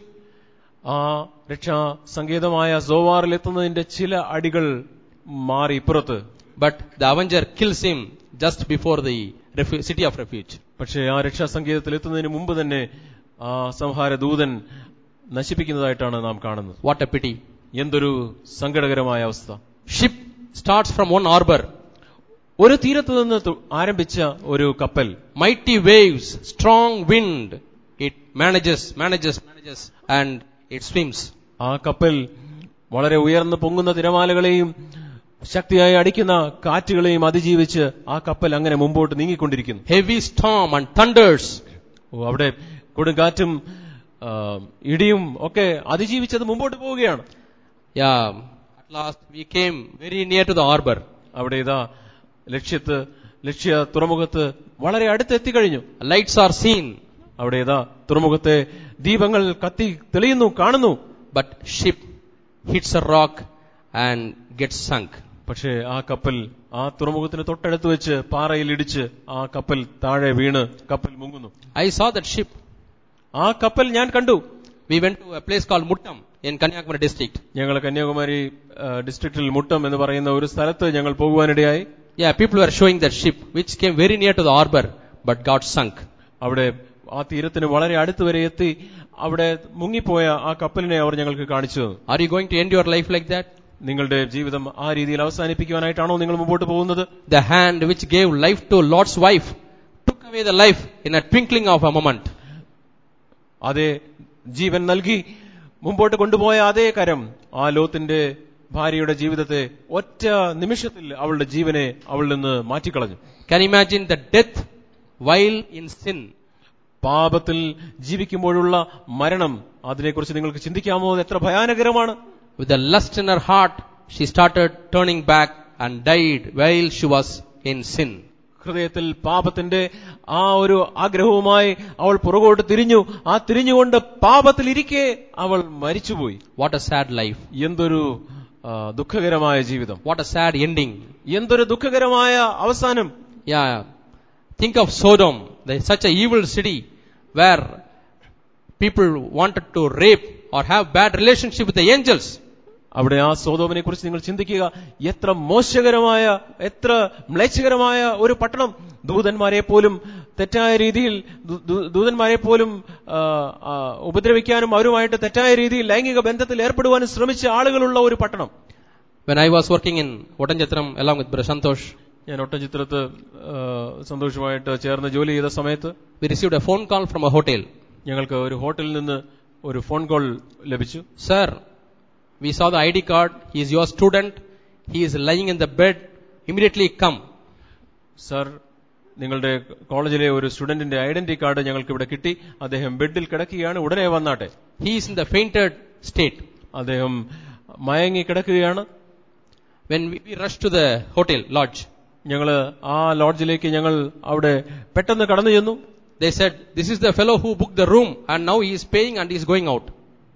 ആ രക്ഷാസങ്കേതമായ സോവാറിൽ എത്തുന്നതിന്റെ ചില അടികൾ മാറി ഇപ്പുറത്ത് but the avenger kills him just before the refu- city of refuge. പക്ഷേ ആ രക്ഷാസങ്കേതത്തിൽ എത്തുന്നതിന് മുമ്പ് തന്നെ ആ സംഹാര ദൂതൻ നശിപ്പിക്കുന്നതായിട്ടാണ് നാം കാണുന്നത് What a pity. എന്തൊരു സങ്കടകരമായ അവസ്ഥ Ship starts from one harbor. ഒരു തീരത്ത് നിന്ന് തു- ആരംഭിച്ച ഒരു കപ്പൽ Mighty waves, strong wind. It manages, manages, manages, and it swims. ആ കപ്പൽ വളരെ ഉയർന്ന് പൊങ്ങുന്ന തിരമാലകളെയും ശക്തിയായി അടിക്കുന്ന കാറ്റുകളെയും അതിജീവിച്ച് ആ കപ്പൽ അങ്ങനെ മുമ്പോട്ട് നീങ്ങിക്കൊണ്ടിരിക്കുന്നു Heavy storm and thunders. ഓ, അവിടെ കൊടുങ്കാറ്റും ആ, ഇടിയും ഒക്കെ അതിജീവിച്ചത് മുമ്പോട്ട് പോവുകയാണ് Yeah. At last we came very near to the harbor. അവിടെ ഇതാ ലക്ഷ്യത്ത് ലക്ഷ്യ തുറമുഖത്ത് വളരെ അടുത്തെത്തിക്കഴിഞ്ഞു Lights are seen, അവിടെ ഇതാ തുറമുഖത്തെ ദീപങ്ങൾ കത്തി തെളിയുന്നു കാണുന്നു but ship hits a rock and gets sunk. പക്ഷേ ആ കപ്പൽ ആ തുറമുഖത്തിന് തൊട്ടടുത്ത് വെച്ച് പാറയിൽ ഇടിച്ച് ആ കപ്പൽ താഴെ വീണ് കപ്പൽ മുങ്ങുന്നു I saw that ship. ആ കപ്പൽ ഞാൻ കണ്ടു We went to a place called Muttam in Kanyakumari district. ഞങ്ങൾ കന്യാകുമാരി ആ, ഡിസ്ട്രിക്റ്റിൽ മുട്ടം എന്ന് പറയുന്ന ഒരു സ്ഥലത്ത് ഞങ്ങൾ പോകുവാനിടയായി Yeah, people were showing that ship which came very near to the harbor but got sunk. അവിടെ ആ തീരത്തിന് വളരെ അടുത്ത് വരെ എത്തി അവിടെ മുങ്ങിപ്പോയ ആ കപ്പലിനെ അവർ ഞങ്ങൾക്ക് കാണിച്ചു തന്നു Are you going to end your life like that? നിങ്ങളുടെ ജീവിതം ആ രീതിയിൽ അവസാനിപ്പിക്കുവാനായിട്ടാണോ നിങ്ങൾ മുമ്പോട്ട് പോകുന്നത് The hand which gave life to Lot's wife took away the life in a twinkling of a moment. അതേ ജീവൻ നൽകി മുമ്പോട്ട് കൊണ്ടുപോയ അതേ കരം ആ ലോത്തിന്റെ ഭാര്യയുടെ ജീവിതത്തെ ഒറ്റ നിമിഷത്തിൽ അവളുടെ ജീവനെ അവളിൽ നിന്ന് മാറ്റിക്കളഞ്ഞു Can you imagine the death while in sin? പാപത്തിൽ ജീവിക്കുമ്പോഴുള്ള മരണം അതിനെക്കുറിച്ച് നിങ്ങൾക്ക് ചിന്തിക്കാമോ അത് എത്ര ഭയാനകരമാണ് With the lust in her heart, she started turning back and died while she was in sin. ഹൃദയത്തിൽ പാപത്തിന്റെ ആ ഒരു ആഗ്രഹവുമായി അവൾ പുറകോട്ട് തിരിഞ്ഞു ആ തിരിഞ്ഞുകൊണ്ട് പാപത്തിലിരിക്കെ അവൾ മരിച്ചുപോയി What a sad life. എന്തൊരു ആ, ദുഃഖകരമായ ജീവിതം What a sad ending. എന്തൊരു ദുഃഖകരമായ അവസാനം Yeah. Think of Sodom, the, such a evil city where people wanted to rape or have bad relationship with the angels. അവിടെ ആ സോതോമിനെ കുറിച്ച് നിങ്ങൾ ചിന്തിക്കുക എത്ര മോശകരമായ എത്ര മ്ലേച്ഛകരമായ ഒരു പട്ടണം ദൂതന്മാരെ പോലും തെറ്റായ രീതിയിൽ ദൂ- ദൂ- ദൂതന്മാരെ പോലും ആ, ആ, ഉപദ്രവിക്കാനും അവരുമായിട്ട് തെറ്റായ രീതിയിൽ ലൈംഗിക ബന്ധത്തിൽ ഏർപ്പെടുവാനും ശ്രമിച്ച ആളുകളുള്ള ഒരു പട്ടണം When I was working in Otanjatram along with Brother Santosh, ഞാൻ ഒട്ടചിത്രത്ത് ആ, സന്തോഷമായിട്ട് ചേർന്ന് ജോലി ചെയ്ത സമയത്ത് we received a phone call from a hotel. ഞങ്ങൾക്ക് ഒരു ഹോട്ടലിൽ നിന്ന് ഒരു ഫോൺ കോൾ ലഭിച്ചു Sir, we saw the ID card. He is your student. He is lying in the bed. Immediately come. Sir നിങ്ങളുടെ കോളേജിലെ ഒരു സ്റ്റുഡന്റിന്റെ ഐഡന്റിറ്റി കാർഡ് ഞങ്ങൾക്ക് ഇവിടെ കിട്ടി അദ്ദേഹം ബെഡിൽ കിടക്കുകയാണ് ഉടനെ വന്നാട്ടെ He is in the fainted state. അദ്ദേഹം മയങ്ങി കിടക്കുകയാണ് When we, we rushed to the hotel lodge, ഞങ്ങൾ ആ ലോഡ്ജിലേക്ക് ഞങ്ങൾ അവിടെ പെട്ടെന്ന് കടന്നു ചെന്നു they said, This is the fellow who booked the room and now he is paying and he is going out.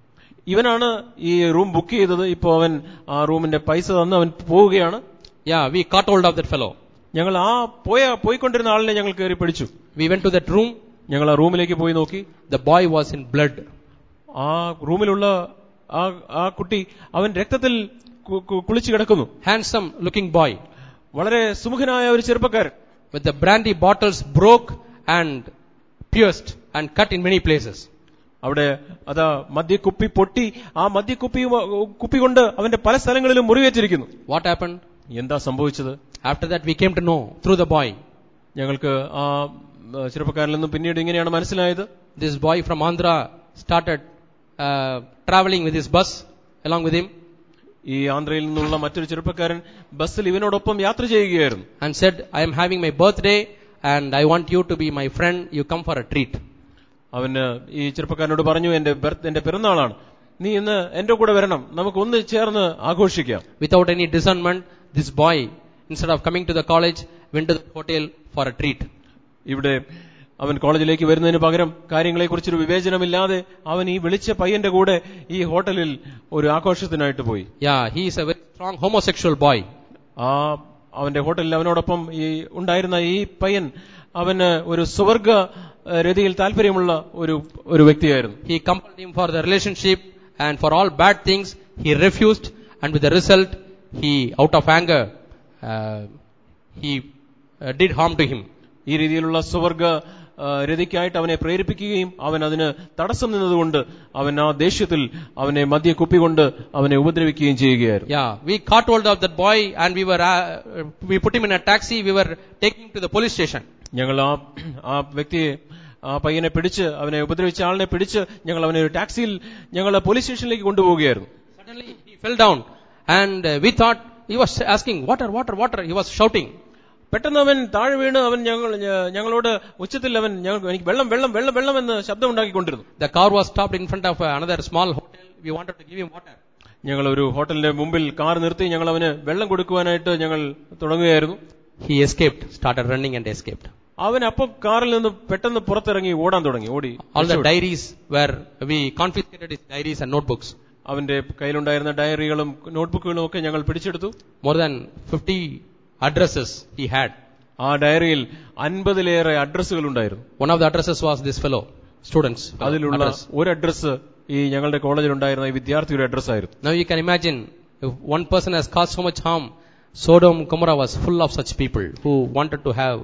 ഇവനാണ് ഈ റൂം ബുക്ക് ചെയ്തത് ഇപ്പോ അവൻ ആ റൂമിന്റെ പൈസ തന്ന് അവൻ പോവുകയാണ് Yeah, we caught hold of that fellow. ഞങ്ങൾ ആ പോയ പോയിക്കൊണ്ടിരുന്ന ആളിനെ ഞങ്ങൾ കയറി പിടിച്ചു We went to that room. ഞങ്ങൾ ആ റൂമിലേക്ക് പോയി നോക്കി The boy was in blood. ആ റൂമിലുള്ള ആ ആ കുട്ടി അവൻ രക്തത്തിൽ കു- കു- കുളിച്ചു കിടക്കുന്നു Handsome looking boy. വളരെ സുമുഖനായ ഒരു ചെറുപ്പക്കാരൻ With the brandy bottles broke and pierced and cut in many places. അവിടെ അതാ മദ്യക്കുപ്പി പൊട്ടി ആ മദ്യക്കുപ്പി കുപ്പി കൊണ്ട് അവന്റെ പല സ്ഥലങ്ങളിലും മുറിവേറ്റിരിക്കുന്നു What happened? എന്താ സംഭവിച്ചത് After that we came to know through the boy. ഞങ്ങൾക്ക് ആ ആ, ചെറുപ്പക്കാരിൽ നിന്നും പിന്നീട് ഇങ്ങനെയാണ് മനസ്സിലായത് This boy from Andhra started uh, traveling with his bus along with him ഈ ആന്ധ്രയിൽ നിന്നുള്ള മറ്റൊരു ചെറുപ്പക്കാരൻ ബസ്സിൽ ഇവനോടൊപ്പം യാത്ര ചെയ്യുകയായിരുന്നു and said, I am having my birthday and I want you to be my friend. You come for a treat. അവന് ഈ ചെറുപ്പക്കാരനോട് പറഞ്ഞു എന്റെ ബർത്ത് എന്റെ പിറന്നാളാണ് നീ ഇന്ന് എന്റെ കൂടെ വരണം നമുക്ക് ഒന്ന് ചേർന്ന് ആഘോഷിക്കാം Without any discernment, this boy, instead of coming to the college, went to the hotel for a treat. ഇവിടെ അവൻ കോളേജിലേക്ക് വരുന്നതിന് പകരം കാര്യങ്ങളെക്കുറിച്ചൊരു വിവേചനമില്ലാതെ അവൻ ഈ വിളിച്ച പയ്യന്റെ കൂടെ ഈ ഹോട്ടലിൽ ഒരു ആഘോഷത്തിനായിട്ട് പോയി Yeah, he is a very strong homosexual boy. ആ അവന്റെ ഹോട്ടലിൽ അവനോടൊപ്പം ഈ ഉണ്ടായിരുന്ന ഈ പയ്യൻ അവന് ഒരു സുവർഗ ഏഹ്, രതിയിൽ താല്പര്യമുള്ള ഒരു ഒരു വ്യക്തിയായിരുന്നു He compelled him for the relationship and for all bad things, he refused and with the result, he, out of anger, uh, he uh, did harm to him. ഈ രീതിയിലുള്ള സുവർഗ ആ, രതിക്കായിട്ട് അവനെ പ്രേരിപ്പിക്കുകയും അവൻ അതിന് തടസ്സം നിന്നതുകൊണ്ട് അവൻ ആ ദേഷ്യത്തിൽ അവനെ മദ്യ കുപ്പികൊണ്ട് അവനെ ഉപദ്രവിക്കുകയും ചെയ്യുകയായിരുന്നു Yeah, we caught hold of that boy and we were, uh, we put him in a taxi, we were taking him to the police station. ഞങ്ങൾ ആ ആ വ്യക്തിയെ ആ പയ്യനെ പിടിച്ച് അവനെ ഉപദ്രവിച്ച ആളിനെ പിടിച്ച് ഞങ്ങൾ അവനെ ഒരു ടാക്സിയിൽ ഞങ്ങൾ പോലീസ് സ്റ്റേഷനിലേക്ക് കൊണ്ടുപോവുകയായിരുന്നു Suddenly he fell down and uh, we thought he was asking water, water, water. He was shouting. പെട്ടെന്ന് അവൻ താഴെ വീണ് അവൻ ഞങ്ങൾ ഞ- ഞങ്ങളോട് ഉച്ചത്തിൽ അവൻ ഞങ്ങൾക്ക് എനിക്ക് വെള്ളം വെള്ളം വെള്ളം വെള്ളം എന്ന് ശബ്ദം ഉണ്ടാക്കിക്കൊണ്ടിരുന്നു The car was stopped in front of uh, another small hotel. We wanted to give him water. ഞങ്ങൾ ഒരു ഹോട്ടലിന്റെ മുമ്പിൽ കാർ നിർത്തി ഞങ്ങൾ അവന് വെള്ളം കൊടുക്കുവാനായിട്ട് ഞങ്ങൾ തുടങ്ങുകയായിരുന്നു He escaped, started running and escaped. അവൻ അപ്പോൾ കാറിൽ നിന്ന് പെട്ടെന്ന് പുറത്തിറങ്ങി ഓടാൻ തുടങ്ങി ഓടി All the diaries were, we confiscated his diaries and notebooks. അവന്റെ കയ്യിലുണ്ടായിരുന്ന ഡയറികളും നോട്ട്ബുക്കുകളും ഒക്കെ ഞങ്ങൾ പിടിച്ചെടുത്തു More than 50 addresses he had. ആ ഡയറിയിൽ അൻപതിലേറെ അഡ്രസ്സുകൾ ഉണ്ടായിരുന്നു One of the addresses was this fellow, students. അതിലുള്ള address. ഒരു അഡ്രസ്സ് ഈ ഞങ്ങളുടെ കോളേജിൽ ഉണ്ടായിരുന്ന ഈ വിദ്യാർത്ഥിയുടെ അഡ്രസ് ആയിരുന്നു Now you can imagine if one person has caused so much harm, Sodom Gomorrah was full of such people who wanted to have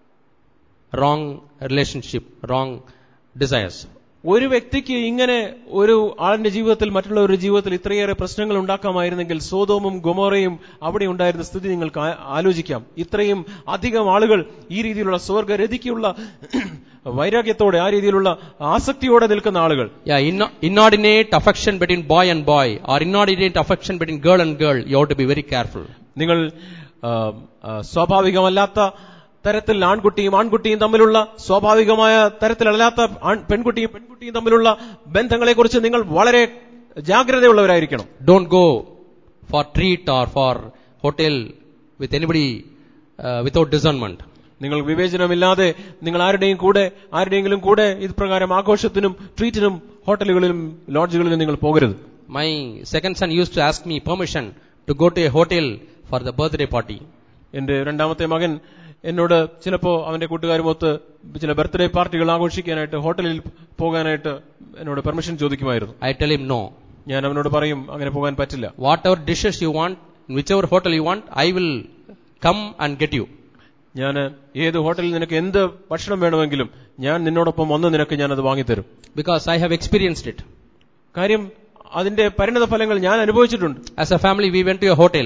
wrong relationship, wrong desires. ഒരു വ്യക്തിക്ക് ഇങ്ങനെ ഒരു ആളിന്റെ ജീവിതത്തിൽ മറ്റുള്ളവരുടെ ജീവിതത്തിൽ ഇത്രയേറെ പ്രശ്നങ്ങൾ ഉണ്ടാക്കാമായിരുന്നെങ്കിൽ സോതോമും ഗൊമോറയും അവിടെ ഉണ്ടായിരുന്ന സ്ഥിതി നിങ്ങൾക്ക് ആ- ആലോചിക്കാം ഇത്രയും അധികം ആളുകൾ ഈ രീതിയിലുള്ള സ്വർഗരതിക്കുള്ള വൈരാഗ്യത്തോടെ ആ രീതിയിലുള്ള ആസക്തിയോടെ നിൽക്കുന്ന ആളുകൾ Yeah, inno- inordinate affection between boy and boy or inordinate affection between girl and girl, you have to be very careful. നിങ്ങൾ ആ, ആ, സ്വാഭാവികമല്ലാത്ത തരത്തിൽ ആൺകുട്ടിയും ആൺകുട്ടിയും തമ്മിലുള്ള സ്വാഭാവികമായ തരത്തിലല്ലാത്ത ആൺ- പെൺകുട്ടിയും പെൺകുട്ടിയും തമ്മിലുള്ള ബന്ധങ്ങളെക്കുറിച്ച് നിങ്ങൾ വളരെ ജാഗ്രതയുള്ളവരായിരിക്കണം Don't go for treat or for hotel with anybody uh, without discernment. നിങ്ങൾ വിവേചനമില്ലാതെ നിങ്ങൾ ആരുടെയും കൂടെ ആരുടെയെങ്കിലും കൂടെ ഇത് പ്രകാരം ആഘോഷത്തിനും ട്രീറ്റിനും ഹോട്ടലുകളിലും ലോഡ്ജുകളിലും നിങ്ങൾ പോകരുത് My second son used to ask me permission to go to a hotel for the birthday party. എന്റെ രണ്ടാമത്തെ മകൻ എന്നോട് ചിലപ്പോ അവന്റെ കൂട്ടുകാരുമൊത്ത് ചില ബർത്ത്ഡേ പാർട്ടികൾ ആഘോഷിക്കാനായിട്ട് ഹോട്ടലിൽ പോകാനായിട്ട് എന്നോട് പെർമിഷൻ ചോദിക്കുമായിരുന്നു I tell him no. ഞാൻ അവനോട് പറയും അങ്ങനെ പോകാൻ പറ്റില്ല Whatever dishes you want, in whichever hotel you want, I will come and get you. ഞാൻ ഏത് ഹോട്ടലിൽ നിനക്ക് എന്ത് ഭക്ഷണം വേണമെങ്കിലും ഞാൻ നിന്നോടൊപ്പം വന്ന് നിനക്ക് ഞാനത് വാങ്ങിത്തരും Because I have experienced it. കാര്യം അതിന്റെ പരിണത ഫലങ്ങൾ ഞാൻ അനുഭവിച്ചിട്ടുണ്ട് As a family, we went to a hotel.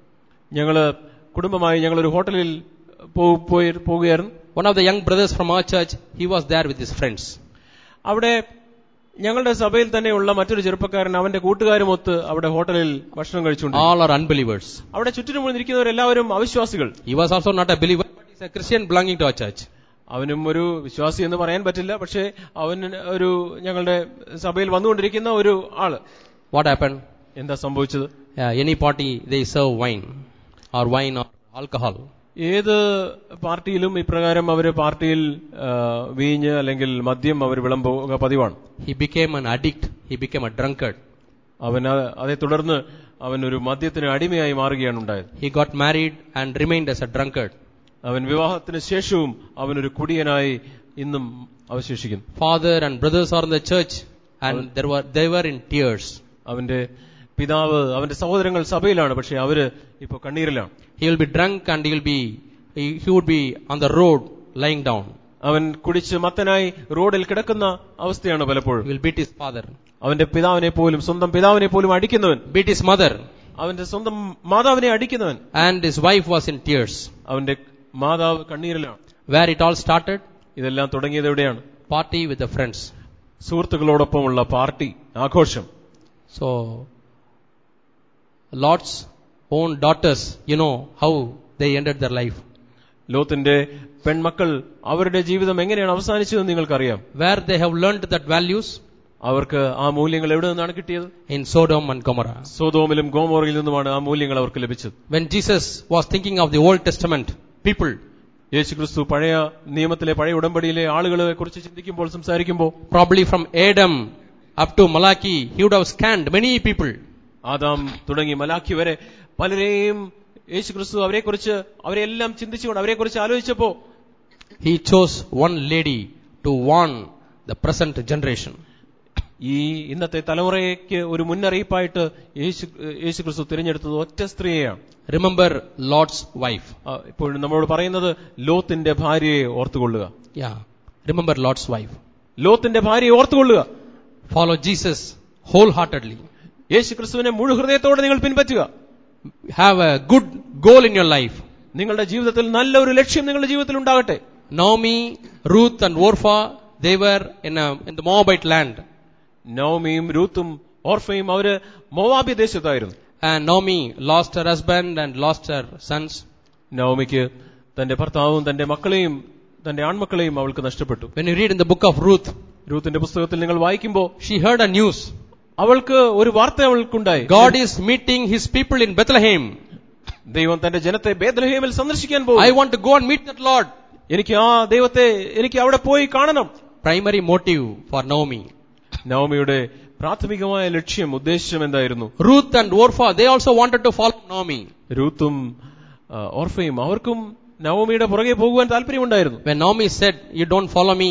ഞങ്ങള് കുടുംബമായി ഞങ്ങൾ ഒരു ഹോട്ടലിൽ പോ- പോയി പോവുകയായിരുന്നു One of the young brothers from our church, he was there with his friends. അവിടെ ഞങ്ങളുടെ സഭയിൽ തന്നെയുള്ള മറ്റൊരു ചെറുപ്പക്കാരൻ അവന്റെ കൂട്ടുകാരുമൊത്ത് അവിടെ ഹോട്ടലിൽ ഭക്ഷണം കഴിച്ചുകൊണ്ട് All are unbelievers. അവിടെ ചുറ്റിനും ഇരിക്കുന്നവരെല്ലാവരും അവിശ്വാസികൾ He was also not a believer, but he's a Christian belonging to our church. അവനും ഒരു വിശ്വാസി എന്ന് പറയാൻ പറ്റില്ല പക്ഷേ അവൻ ഒരു ഞങ്ങളുടെ സഭയിൽ വന്നുകൊണ്ടിരിക്കുന്ന ഒരു ആള് What happened? എന്താ സംഭവിച്ചത് Yeah, any party, they serve wine or wine or alcohol. ഏത് പാർട്ടിയിലും ഇപ്രകാരം അവര് പാർട്ടിയിൽ ആ, വീഞ്ഞ് അല്ലെങ്കിൽ മദ്യം അവർ വിളമ്പുക പതിവാണ് He became an addict. He became a drunkard. അവൻ അ- അതേ തുടർന്ന് അവൻ ഒരു മദ്യത്തിന് അടിമയായി മാറുകയാണ് ഉണ്ടായത് He got married and remained as a drunkard. അവൻ വിവാഹത്തിന് ശേഷവും അവനൊരു കുടിയനായി ഇന്നും അവശേഷിക്കുന്നു Father and brothers are in the church and there were, they were in tears. അവന്റെ പിതാവ് അവന്റെ സഹോദരങ്ങൾ സഭയിലാണ് പക്ഷെ അവര് ഇപ്പൊ കണ്ണീരിലാണ് He will be drunk and he will be, he, he would be on the road lying down. അവൻ കുടിച്ച് മത്തനായി റോഡിൽ കിടക്കുന്ന അവസ്ഥയാണ് He പലപ്പോഴും will beat his father, അവന്റെ പിതാവിനെ പോലും സ്വന്തം പിതാവിനെ പോലും അടിക്കുന്നവൻ beat his mother അവന്റെ സ്വന്തം മാതാവിനെ അടിക്കുന്നവൻ and his wife was in tears. അവന്റെ മാതാവ് കണ്ണീരിലാണ് Where it all started? ഇതെല്ലാം തുടങ്ങിയത് എവിടെയാണ് Party with the friends. സുഹൃത്തുക്കളോടൊപ്പമുള്ള പാർട്ടി ആഘോഷം So, Lot's own daughters, you know how they ended their life. ലോത്തിന്റെ പെൺമക്കൾ അവരുടെ ജീവിതം എങ്ങനെയാണ് അവസാനിച്ചതെന്ന് നിങ്ങൾക്കറിയാം Where they have learned that values? അവർക്ക് ആ മൂല്യങ്ങൾ എവിടെ നിന്നാണ് കിട്ടിയത് In Sodom and Gomorrah. സോതോമിലും ഗോമോറയിൽ നിന്നുമാണ് ആ മൂല്യങ്ങൾ അവർക്ക് ലഭിച്ചത് When Jesus was thinking of the Old Testament people, യേശുക്രിസ്തു പഴയ നിയമത്തിലെ പഴയ ഉടമ്പടിയിലെ ആളുകളെ കുറിച്ച് ചിന്തിക്കുമ്പോൾ സംസാരിക്കുമ്പോൾ probably from Adam up to Malachi, he would have scanned many people. Adam തുടങ്ങി മലാഖി വരെ പലരെയും യേശുക്രിസ്തു അവരെക്കുറിച്ച് അവരെല്ലാം ചിന്തിച്ചുകൊണ്ട് അവരെക്കുറിച്ച് ആലോചിച്ചപ്പോ He chose one lady to warn the present generation. ഈ ഇന്നത്തെ തലമുറയ്ക്ക് ഒരു മുന്നറിയിപ്പായിട്ട് യേശു യേശുക്രിസ്തു തിരഞ്ഞെടുത്തത് ഒറ്റ സ്ത്രീയെയാണ് Remember Lot's wife. ആ, ഇപ്പോൾ നമ്മളോട് പറയുന്നത് ലോത്തിന്റെ ഭാര്യയെ ഓർത്തുകൊള്ളുക Yeah. Remember Lot's wife. ലോത്തിന്റെ ഭാര്യയെ ഓർത്തുകൊള്ളുക Follow Jesus wholeheartedly. യേശുക്രിസ്തുവിനെ മുഴു ഹൃദയത്തോടെ നിങ്ങൾ പിൻപറ്റുക Have a good goal in your life. നിങ്ങളുടെ ജീവിതത്തിൽ നല്ല ഒരു ലക്ഷ്യം നിങ്ങളുടെ ജീവിതത്തിൽ ഉണ്ടാകട്ടെ Naomi, Ruth and Orpha, they were in, a, in the Moabite land. നവമിയും രൂത്തും ഓർഫയും അവര് മോവാബി ദേശത്തായിരുന്നു And Naomi lost her husband and lost her sons. നവമിക്ക് തന്റെ ഭർത്താവും തന്റെ മക്കളെയും തന്റെ ആൺമക്കളെയും അവൾക്ക് നഷ്ടപ്പെട്ടു When you read in the book of Ruth, രൂത്തിന്റെ പുസ്തകത്തിൽ നിങ്ങൾ വായിക്കുമ്പോൾ she heard a news. അവൾക്ക് ഒരു വാർത്ത അവൾക്കുണ്ടായി God is meeting his people in Bethlehem. ദൈവം തന്റെ ജനത്തെ ബേദ്ലഹേമിൽ സന്ദർശിക്കാൻ I പോകും want to go and meet that Lord. എനിക്ക് ആ ദൈവത്തെ എനിക്ക് അവിടെ പോയി കാണണം Primary motive for Naomi. നവമിയുടെ പ്രാഥമികമായ ലക്ഷ്യം ഉദ്ദേശം എന്തായിരുന്നു Ruth and Orpha, they also wanted to follow Naomi. രൂത്തും ആ, ഓർഫയും അവർക്കും നവമിയുടെ പുറകെ പോകുവാൻ താല്പര്യമുണ്ടായിരുന്നു When Naomi said, you don't follow me,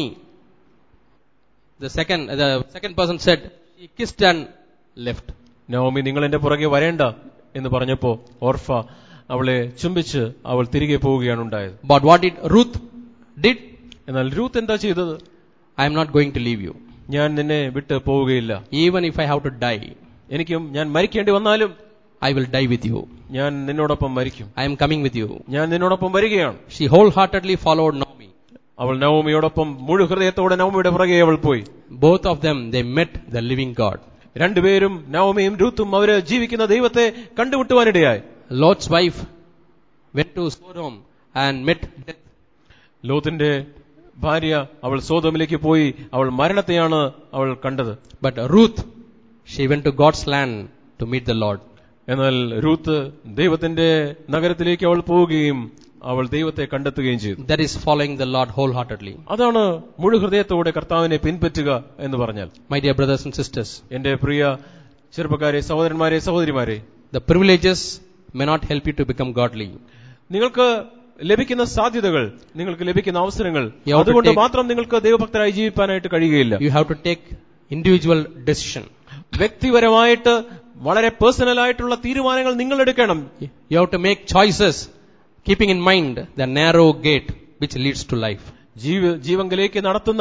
the second, the second person said, he kissed and left. Navami നിങ്ങൾ എന്റെ പുറകെ വരേണ്ട എന്ന് പറഞ്ഞപ്പോ ഓർഫ അവളെ ചുംബിച്ച് അവൾ തിരികെ പോവുകയാണ് ഉണ്ടായത് But what did Ruth did? എന്നാൽ രൂത്ത് എന്താ ചെയ്തത് I am not going to leave you. ഞാൻ നിന്നെ വിട്ട് പോവുകയില്ല Even if I have to die, എനിക്കും ഞാൻ മരിക്കേണ്ടി വന്നാലും I will die with you. ഞാൻ നിന്നോടൊപ്പം മരിക്കും I am coming with you. ഞാൻ നിന്നോടൊപ്പം വരികയാണ് She wholeheartedly followed Naomi. അവൾ നവമിയോടൊപ്പം മുഴു ഹൃദയത്തോടെ നവമിയുടെ പുറകെ അവൾ പോയി Both of them, they met the living God. രണ്ടുപേരും നവമിയും രൂത്തും അവര് ജീവിക്കുന്ന ദൈവത്തെ കണ്ടുമുട്ടുവാനിടയായി Lot's wife went to Sodom and met death. ലോത്തിന്റെ ഭാര്യ അവൾ സോതോമിലേക്ക് പോയി അവൾ മരണത്തെയാണ് അവൾ കണ്ടത് But Ruth, she went to God's land to meet the Lord. എന്നാൽ രൂത്ത് ദൈവത്തിന്റെ നഗരത്തിലേക്ക് അവൾ പോവുകയും അവൾ ദൈവത്തെ കണ്ടെത്തുകയും ചെയ്തു That is following the Lord wholeheartedly. അതാണ് മുഴു ഹൃദയത്തോടെ കർത്താവിനെ പിൻപറ്റുക എന്ന് പറഞ്ഞാൽ My dear brothers and sisters, എന്റെ പ്രിയ ചെറുപ്പക്കാരെ സഹോദരന്മാരെ സഹോദരിമാരെ the privileges may not help you to become godly. നിങ്ങൾക്ക് ലഭിക്കുന്ന സാധ്യതകൾ നിങ്ങൾക്ക് ലഭിക്കുന്ന അവസരങ്ങൾ You have to അതുകൊണ്ട് take- മാത്രം നിങ്ങൾക്ക് ദൈവഭക്തരായി ജീവിക്കാനായിട്ട് കഴിയുകയില്ല You have to take individual decision. വ്യക്തിപരമായിട്ട് വളരെ പേഴ്സണൽ ആയിട്ടുള്ള തീരുമാനങ്ങൾ നിങ്ങൾ എടുക്കണം You have to make choices keeping in mind the narrow gate which leads to life. ജീവ ജീവങ്കിലേക്ക് നടത്തുന്ന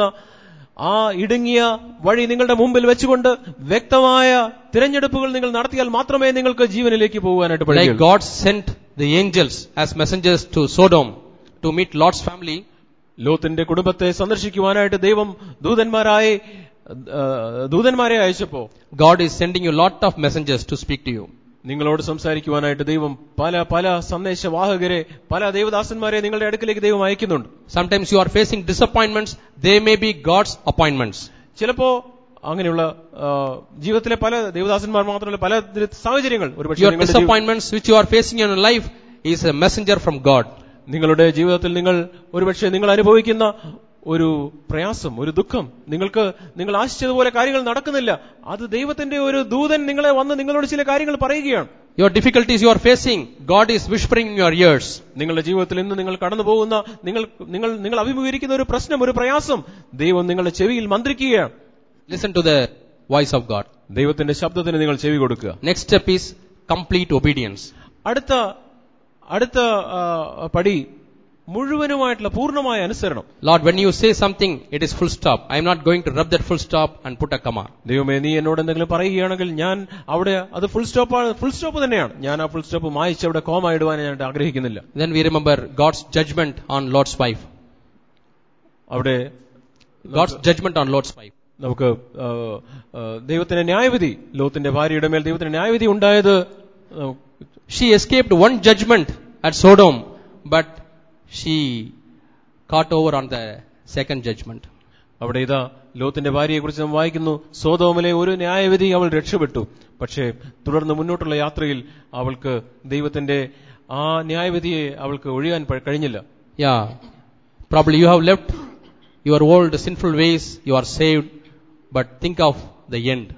ആ ഇടുങ്ങിയ വഴി നിങ്ങളുടെ മുമ്പിൽ വെച്ചുകൊണ്ട് വ്യക്തമായ തിരഞ്ഞെടുപ്പുകൾ നിങ്ങൾ നടത്തിയാൽ മാത്രമേ നിങ്ങൾക്ക് ജീവനിലേക്ക് പോകാനായിട്ട് Like കഴിയൂ God sent the angels as messengers to Sodom to meet Lot's family, ലോത്തിന്റെ കുടുംബത്തെ സന്ദർശിക്കുവാനായിട്ട് ദൈവം ദൂതന്മാരായി ആ, ദൂതന്മാരെ അയച്ചപ്പോ God is sending you lot of messengers to speak to you. നിങ്ങളോട് സംസാരിക്കുവാനായിട്ട് ദൈവം പല പല സന്ദേശവാഹകരെ പല ദേവദാസന്മാരെ നിങ്ങളുടെ അടുക്കിലേക്ക് ദൈവം അയക്കുന്നുണ്ട് Sometimes you are facing disappointments, they may be God's appointments. ചിലപ്പോ അങ്ങനെയുള്ള ആ, ജീവിതത്തിലെ പല ദേവദാസന്മാർ മാത്രമല്ല പല സാഹചര്യങ്ങൾ ഒരുപക്ഷെ Your നിങ്ങളുടെ ജീവി- disappointments which you are facing in your life is a messenger from God. നിങ്ങളുടെ ജീവിതത്തിൽ നിങ്ങൾ ഒരുപക്ഷെ നിങ്ങൾ അനുഭവിക്കുന്ന ഒരു പ്രയാസം ഒരു ദുഃഖം നിങ്ങൾക്ക് നിങ്ങൾ ആശിച്ചതുപോലെ കാര്യങ്ങൾ നടക്കുന്നില്ല അത് ദൈവത്തിന്റെ ഒരു ദൂതൻ നിങ്ങളെ വന്ന് നിങ്ങളോട് ചില കാര്യങ്ങൾ പറയുകയാണ് Your difficulties you are facing, God is whispering in your ears. നിങ്ങളുടെ ജീവിതത്തിൽ ഇന്ന് നിങ്ങൾ കടന്നു പോകുന്ന നിങ്ങൾ നിങ്ങൾ നിങ്ങൾ അഭിമുഖീകരിക്കുന്ന ഒരു പ്രശ്നം ഒരു പ്രയാസം ദൈവം നിങ്ങളുടെ ചെവിയിൽ മന്ത്രിക്കുകയാണ് Listen to the voice of God. ദൈവത്തിന്റെ ശബ്ദത്തിന് നിങ്ങൾ ചെവി കൊടുക്കുക Next step is complete obedience. അടുത്ത അടുത്ത ആ, പടി മുഴുവനുമായിട്ടുള്ള പൂർണ്ണമായ അനുസരണം Lord, when you say something, it is full stop. I am not going to rub that full stop and put a comma. ദൈവമേ നീ എന്നോട് എന്തെങ്കിലും പറയുകയാണെങ്കിൽ ഞാൻ അവിടെ അത് ഫുൾ സ്റ്റോപ്പാണ് ഫുൾ സ്റ്റോപ്പ് തന്നെയാണ് ഞാൻ ആ ഫുൾ സ്റ്റോപ്പ് മായിച്ച് അവിടെ കോമ ഇടുവാൻ ഞാൻ ആഗ്രഹിക്കുന്നില്ല Then we remember God's judgment on Lot's wife. അവിടെ God's judgment on Lot's wife. നമുക്ക് ആ, ആ, ദൈവത്തിന്റെ ന്യായവിധി ലോത്തിന്റെ ഭാര്യയുടെ മേൽ ദൈവത്തിന്റെ ന്യായവിധി ഉണ്ടായത് ആ, She escaped one judgment at Sodom, but she caught over on the second judgment. അവിടെ ഇതാ ലോത്തിന്റെ ഭാര്യയെ കുറിച്ച് നാം വായിക്കുന്നു സോതോമിലെ ഒരു ന്യായവിധി അവൾ രക്ഷപ്പെട്ടു പക്ഷേ തുടർന്ന് മുന്നോട്ടുള്ള യാത്രയിൽ അവൾക്ക് ദൈവത്തിന്റെ ആ ന്യായവിധിയെ അവൾക്ക് ഒഴിയാൻ പ- കഴിഞ്ഞില്ല Yeah. Probably you have left your old sinful ways, you are saved, but think of the end.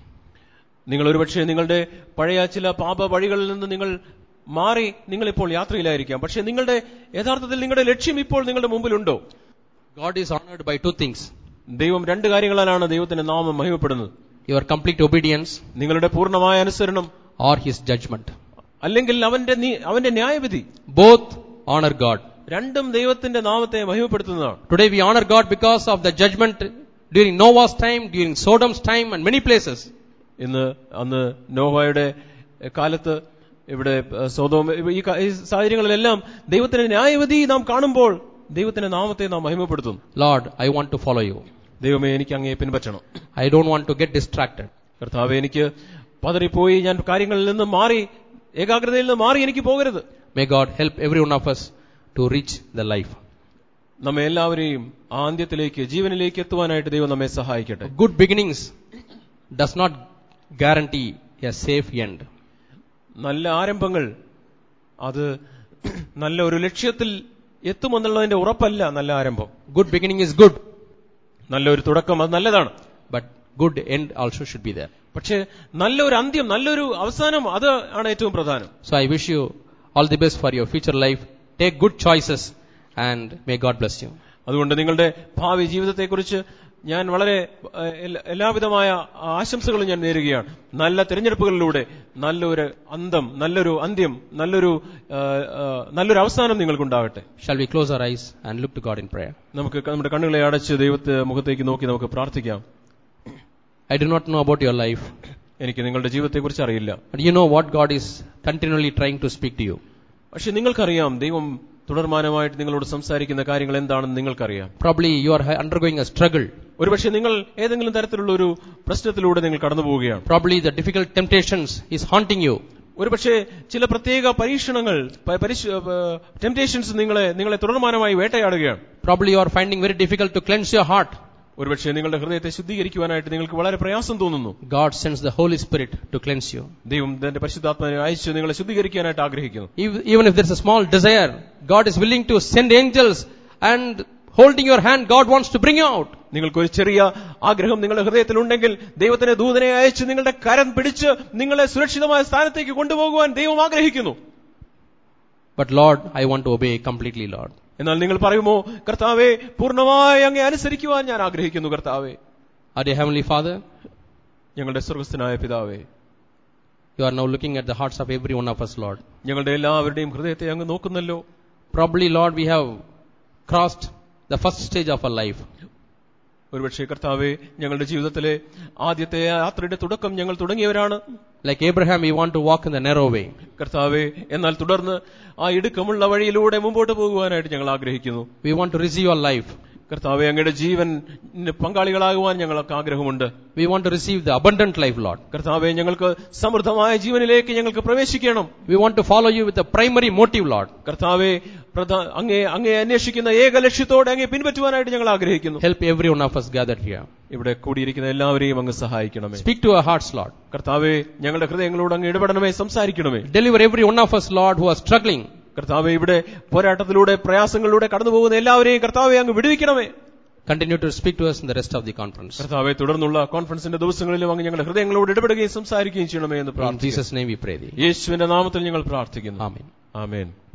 നിങ്ങൾ ഒരുപക്ഷെ നിങ്ങളുടെ പഴയ ചില പാപ വഴികളിൽ നിന്ന് നിങ്ങൾ മാറി നിങ്ങൾ ഇപ്പോൾ യാത്രയിലായിരിക്കാം പക്ഷേ നിങ്ങളുടെ യഥാർത്ഥത്തിൽ നിങ്ങളുടെ ലക്ഷ്യം ഇപ്പോൾ നിങ്ങളുടെ മുമ്പിലുണ്ടോ God is honored by two things. ദൈവം രണ്ട് കാര്യങ്ങളാലാണ് ദൈവത്തിന്റെ നാമം മഹിമപ്പെടുന്നത് Your complete obedience നിങ്ങളുടെ പൂർണ്ണമായ അനുസരണം or His judgment. അല്ലെങ്കിൽ അവന്റെ നീ- അവന്റെ ന്യായവിധി Both honor God. രണ്ടും ദൈവത്തിന്റെ നാമത്തെ മഹിമപ്പെടുത്തുന്നതാണ് Today we honor God because of the judgment during Noah's time, during Sodom's time and many places. ഇന്ന് അന്ന് നോഹയുടെ കാലത്ത് ഇവിടെ സ്വതവും ഈ ക- ഈ സാഹചര്യങ്ങളിലെല്ലാം ദൈവത്തിന്റെ ന്യായവിധി നാം കാണുമ്പോൾ ദൈവത്തിന്റെ നാമത്തെ നാം മഹിമപ്പെടുത്തുന്നു Lord, I want to follow you. ദൈവമേ എനിക്ക് അങ്ങേ പിൻപറ്റണം I don't want to get distracted. കർത്താവെ എനിക്ക് പതറിപ്പോയി ഞാൻ കാര്യങ്ങളിൽ നിന്ന് മാറി ഏകാഗ്രതയിൽ നിന്ന് മാറി എനിക്ക് പോകരുത് May God help every one of us to reach the life. നമ്മെ എല്ലാവരെയും ആ അന്ത്യത്തിലേക്ക് ജീവനിലേക്ക് എത്തുവാനായിട്ട് ദൈവം നമ്മെ സഹായിക്കട്ടെ Good beginnings does not guarantee a safe end. നല്ല ആരംഭങ്ങൾ അത് നല്ല ഒരു ലക്ഷ്യത്തിൽ എത്തുമെന്നുള്ളതിന്റെ ഉറപ്പല്ല നല്ല ആരംഭം Good beginning is good, നല്ലൊരു തുടക്കം അത് നല്ലതാണ് but good end also should be there. പക്ഷേ നല്ലൊരു അന്ത്യം നല്ലൊരു അവസാനം അത് ആണ് ഏറ്റവും പ്രധാനം So I wish you all the best for your future life. Take good choices and may God bless you. അതുകൊണ്ട് നിങ്ങളുടെ ഭാവി ജീവിതത്തെക്കുറിച്ച് ഞാൻ വളരെ ഏഹ്, എല്ലാ- എല്ലാവിധമായ ആശംസകളും ഞാൻ നേരുകയാണ് നല്ല തിരഞ്ഞെടുപ്പുകളിലൂടെ നല്ലൊരു അന്തം നല്ലൊരു അന്ത്യം നല്ലൊരു ഏഹ്, ഏഹ്, നല്ലൊരു അവസാനം നിങ്ങൾക്കുണ്ടാകട്ടെ Shall we close our eyes and look to God in prayer? നമുക്ക് നമ്മുടെ കണ്ണുകളെ അടച്ച് ദൈവത്തെ മുഖത്തേക്ക് നോക്കി നമുക്ക് പ്രാർത്ഥിക്കാം I do not know about your life, എനിക്ക് നിങ്ങളുടെ ജീവിതത്തെക്കുറിച്ച് അറിയില്ല but you know what God is continually trying to speak to you. പക്ഷെ നിങ്ങൾക്കറിയാം ദൈവം തുടർമാനമായിട്ട് നിങ്ങളോട് സംസാരിക്കുന്ന കാര്യങ്ങൾ എന്താണെന്ന് നിങ്ങൾക്കറിയാം Probably you are undergoing a struggle. ഒരുപക്ഷെ നിങ്ങൾ ഏതെങ്കിലും തരത്തിലുള്ള ഒരു പ്രശ്നത്തിലൂടെ നിങ്ങൾ കടന്നു പോവുകയാണ് Probably the difficult temptations is haunting you. ഒരുപക്ഷെ ചില പ്രത്യേക പരീക്ഷണങ്ങൾ ടെംപ്റ്റേഷൻസ് നിങ്ങളെ നിങ്ങളെ തുടർമാനമായി വേട്ടയാടുകയാണ് Probably you are finding very difficult to cleanse your heart. ഒരുപക്ഷെ നിങ്ങളുടെ ഹൃദയത്തെ ശുദ്ധീകരിക്കുവാനായിട്ട് നിങ്ങൾക്ക് വളരെ പ്രയാസം തോന്നുന്നു God sends the Holy Spirit to cleanse you. ദൈവം തന്റെ പരിശുദ്ധാത്മാവിനെ അയച്ച് നിങ്ങളെ ശുദ്ധീകരിക്കാനായിട്ട് ആഗ്രഹിക്കുന്നു Ev- Even if there's a small desire, God is willing to send angels and holding your hand, God wants to bring you out. നിങ്ങൾക്കൊരു ചെറിയ ആഗ്രഹം നിങ്ങളുടെ ഹൃദയത്തിലുണ്ടെങ്കിൽ ദൈവത്തിന്റെ ദൂതനെ അയച്ച് നിങ്ങളുടെ കരം പിടിച്ച് നിങ്ങളെ സുരക്ഷിതമായ സ്ഥാനത്തേക്ക് കൊണ്ടുപോകുവാൻ ദൈവം ആഗ്രഹിക്കുന്നു But Lord, I want to obey completely, Lord. എന്നാൽ നിങ്ങൾ പറയുമോ കർത്താവെ പൂർണ്ണമായി അങ്ങേ അനുസരിക്കുവാൻ ഞാൻ ആഗ്രഹിക്കുന്നു കർത്താവെ Our dear Heavenly Father, ഞങ്ങളുടെ സ്വർഗസ്ഥനായ പിതാവേ you are now looking at the hearts of every one of us, Lord. ഞങ്ങളുടെ എല്ലാവരുടെയും ഹൃദയത്തെ അങ്ങ് നോക്കുന്നല്ലോ Probably, Lord, we have crossed the first stage of our life. ഒരുപക്ഷെ കർത്താവെ ഞങ്ങളുടെ ജീവിതത്തിലെ ആദ്യത്തെ യാത്രയുടെ തുടക്കം ഞങ്ങൾ തുടങ്ങിയവരാണ് Like Abraham, we want to walk in the narrow way. കർത്താവെ എന്നാൽ തുടർന്ന് ആ ഇടുക്കമുള്ള വഴിയിലൂടെ മുമ്പോട്ട് പോകുവാനായിട്ട് ഞങ്ങൾ ആഗ്രഹിക്കുന്നു We want to receive your life. കർത്താവെ അങ്ങയുടെ ജീവൻ പങ്കാളികളാകുവാൻ ഞങ്ങൾക്ക് ആഗ്രഹമുണ്ട് We want to receive the abundant life, Lord. കർത്താവെ ഞങ്ങൾക്ക് സമൃദ്ധമായ ജീവനിലേക്ക് ഞങ്ങൾക്ക് പ്രവേശിക്കണം We want to follow you with the primary motive, Lord. കർത്താവെ പ്രധാ അങ്ങേ അങ്ങേ അന്വേഷിക്കുന്ന ഏക ലക്ഷ്യത്തോടെ അങ്ങേ പിൻപറ്റുവാനായിട്ട് ഞങ്ങൾ ആഗ്രഹിക്കുന്നു Help every one of us gathered here. ഇവിടെ കൂടിയിരിക്കുന്ന എല്ലാവരെയും അങ്ങ് സഹായിക്കണമേ Speak to our hearts, Lord. കർത്താവെ ഞങ്ങളുടെ ഹൃദയങ്ങളോട് അങ്ങ് ഇടപെടണമേ സംസാരിക്കണമേ Deliver every one of us, Lord, who are struggling. കർത്താവെ ഇവിടെ പോരാട്ടത്തിലൂടെ പ്രയാസങ്ങളിലൂടെ കടന്നു പോകുന്ന എല്ലാവരെയും കർത്താവെ അങ്ങ് വിടുവിക്കണമേ Continue to speak to us in the rest of the conference. കർത്താവെ തുടർന്നുള്ള കോൺഫറൻസിന്റെ ദിവസങ്ങളിലും അങ്ങ് ഞങ്ങളുടെ ഹൃദയങ്ങളോട് ഇടപെടുകയും സംസാരിക്കുകയും ചെയ്യണമേ എന്ന് In പ്രാർത്ഥിക്കുന്നു Jesus' name we pray thee. യേശുവിന്റെ നാമത്തിൽ ഞങ്ങൾ പ്രാർത്ഥിക്കുന്നു Amen. ആമേൻ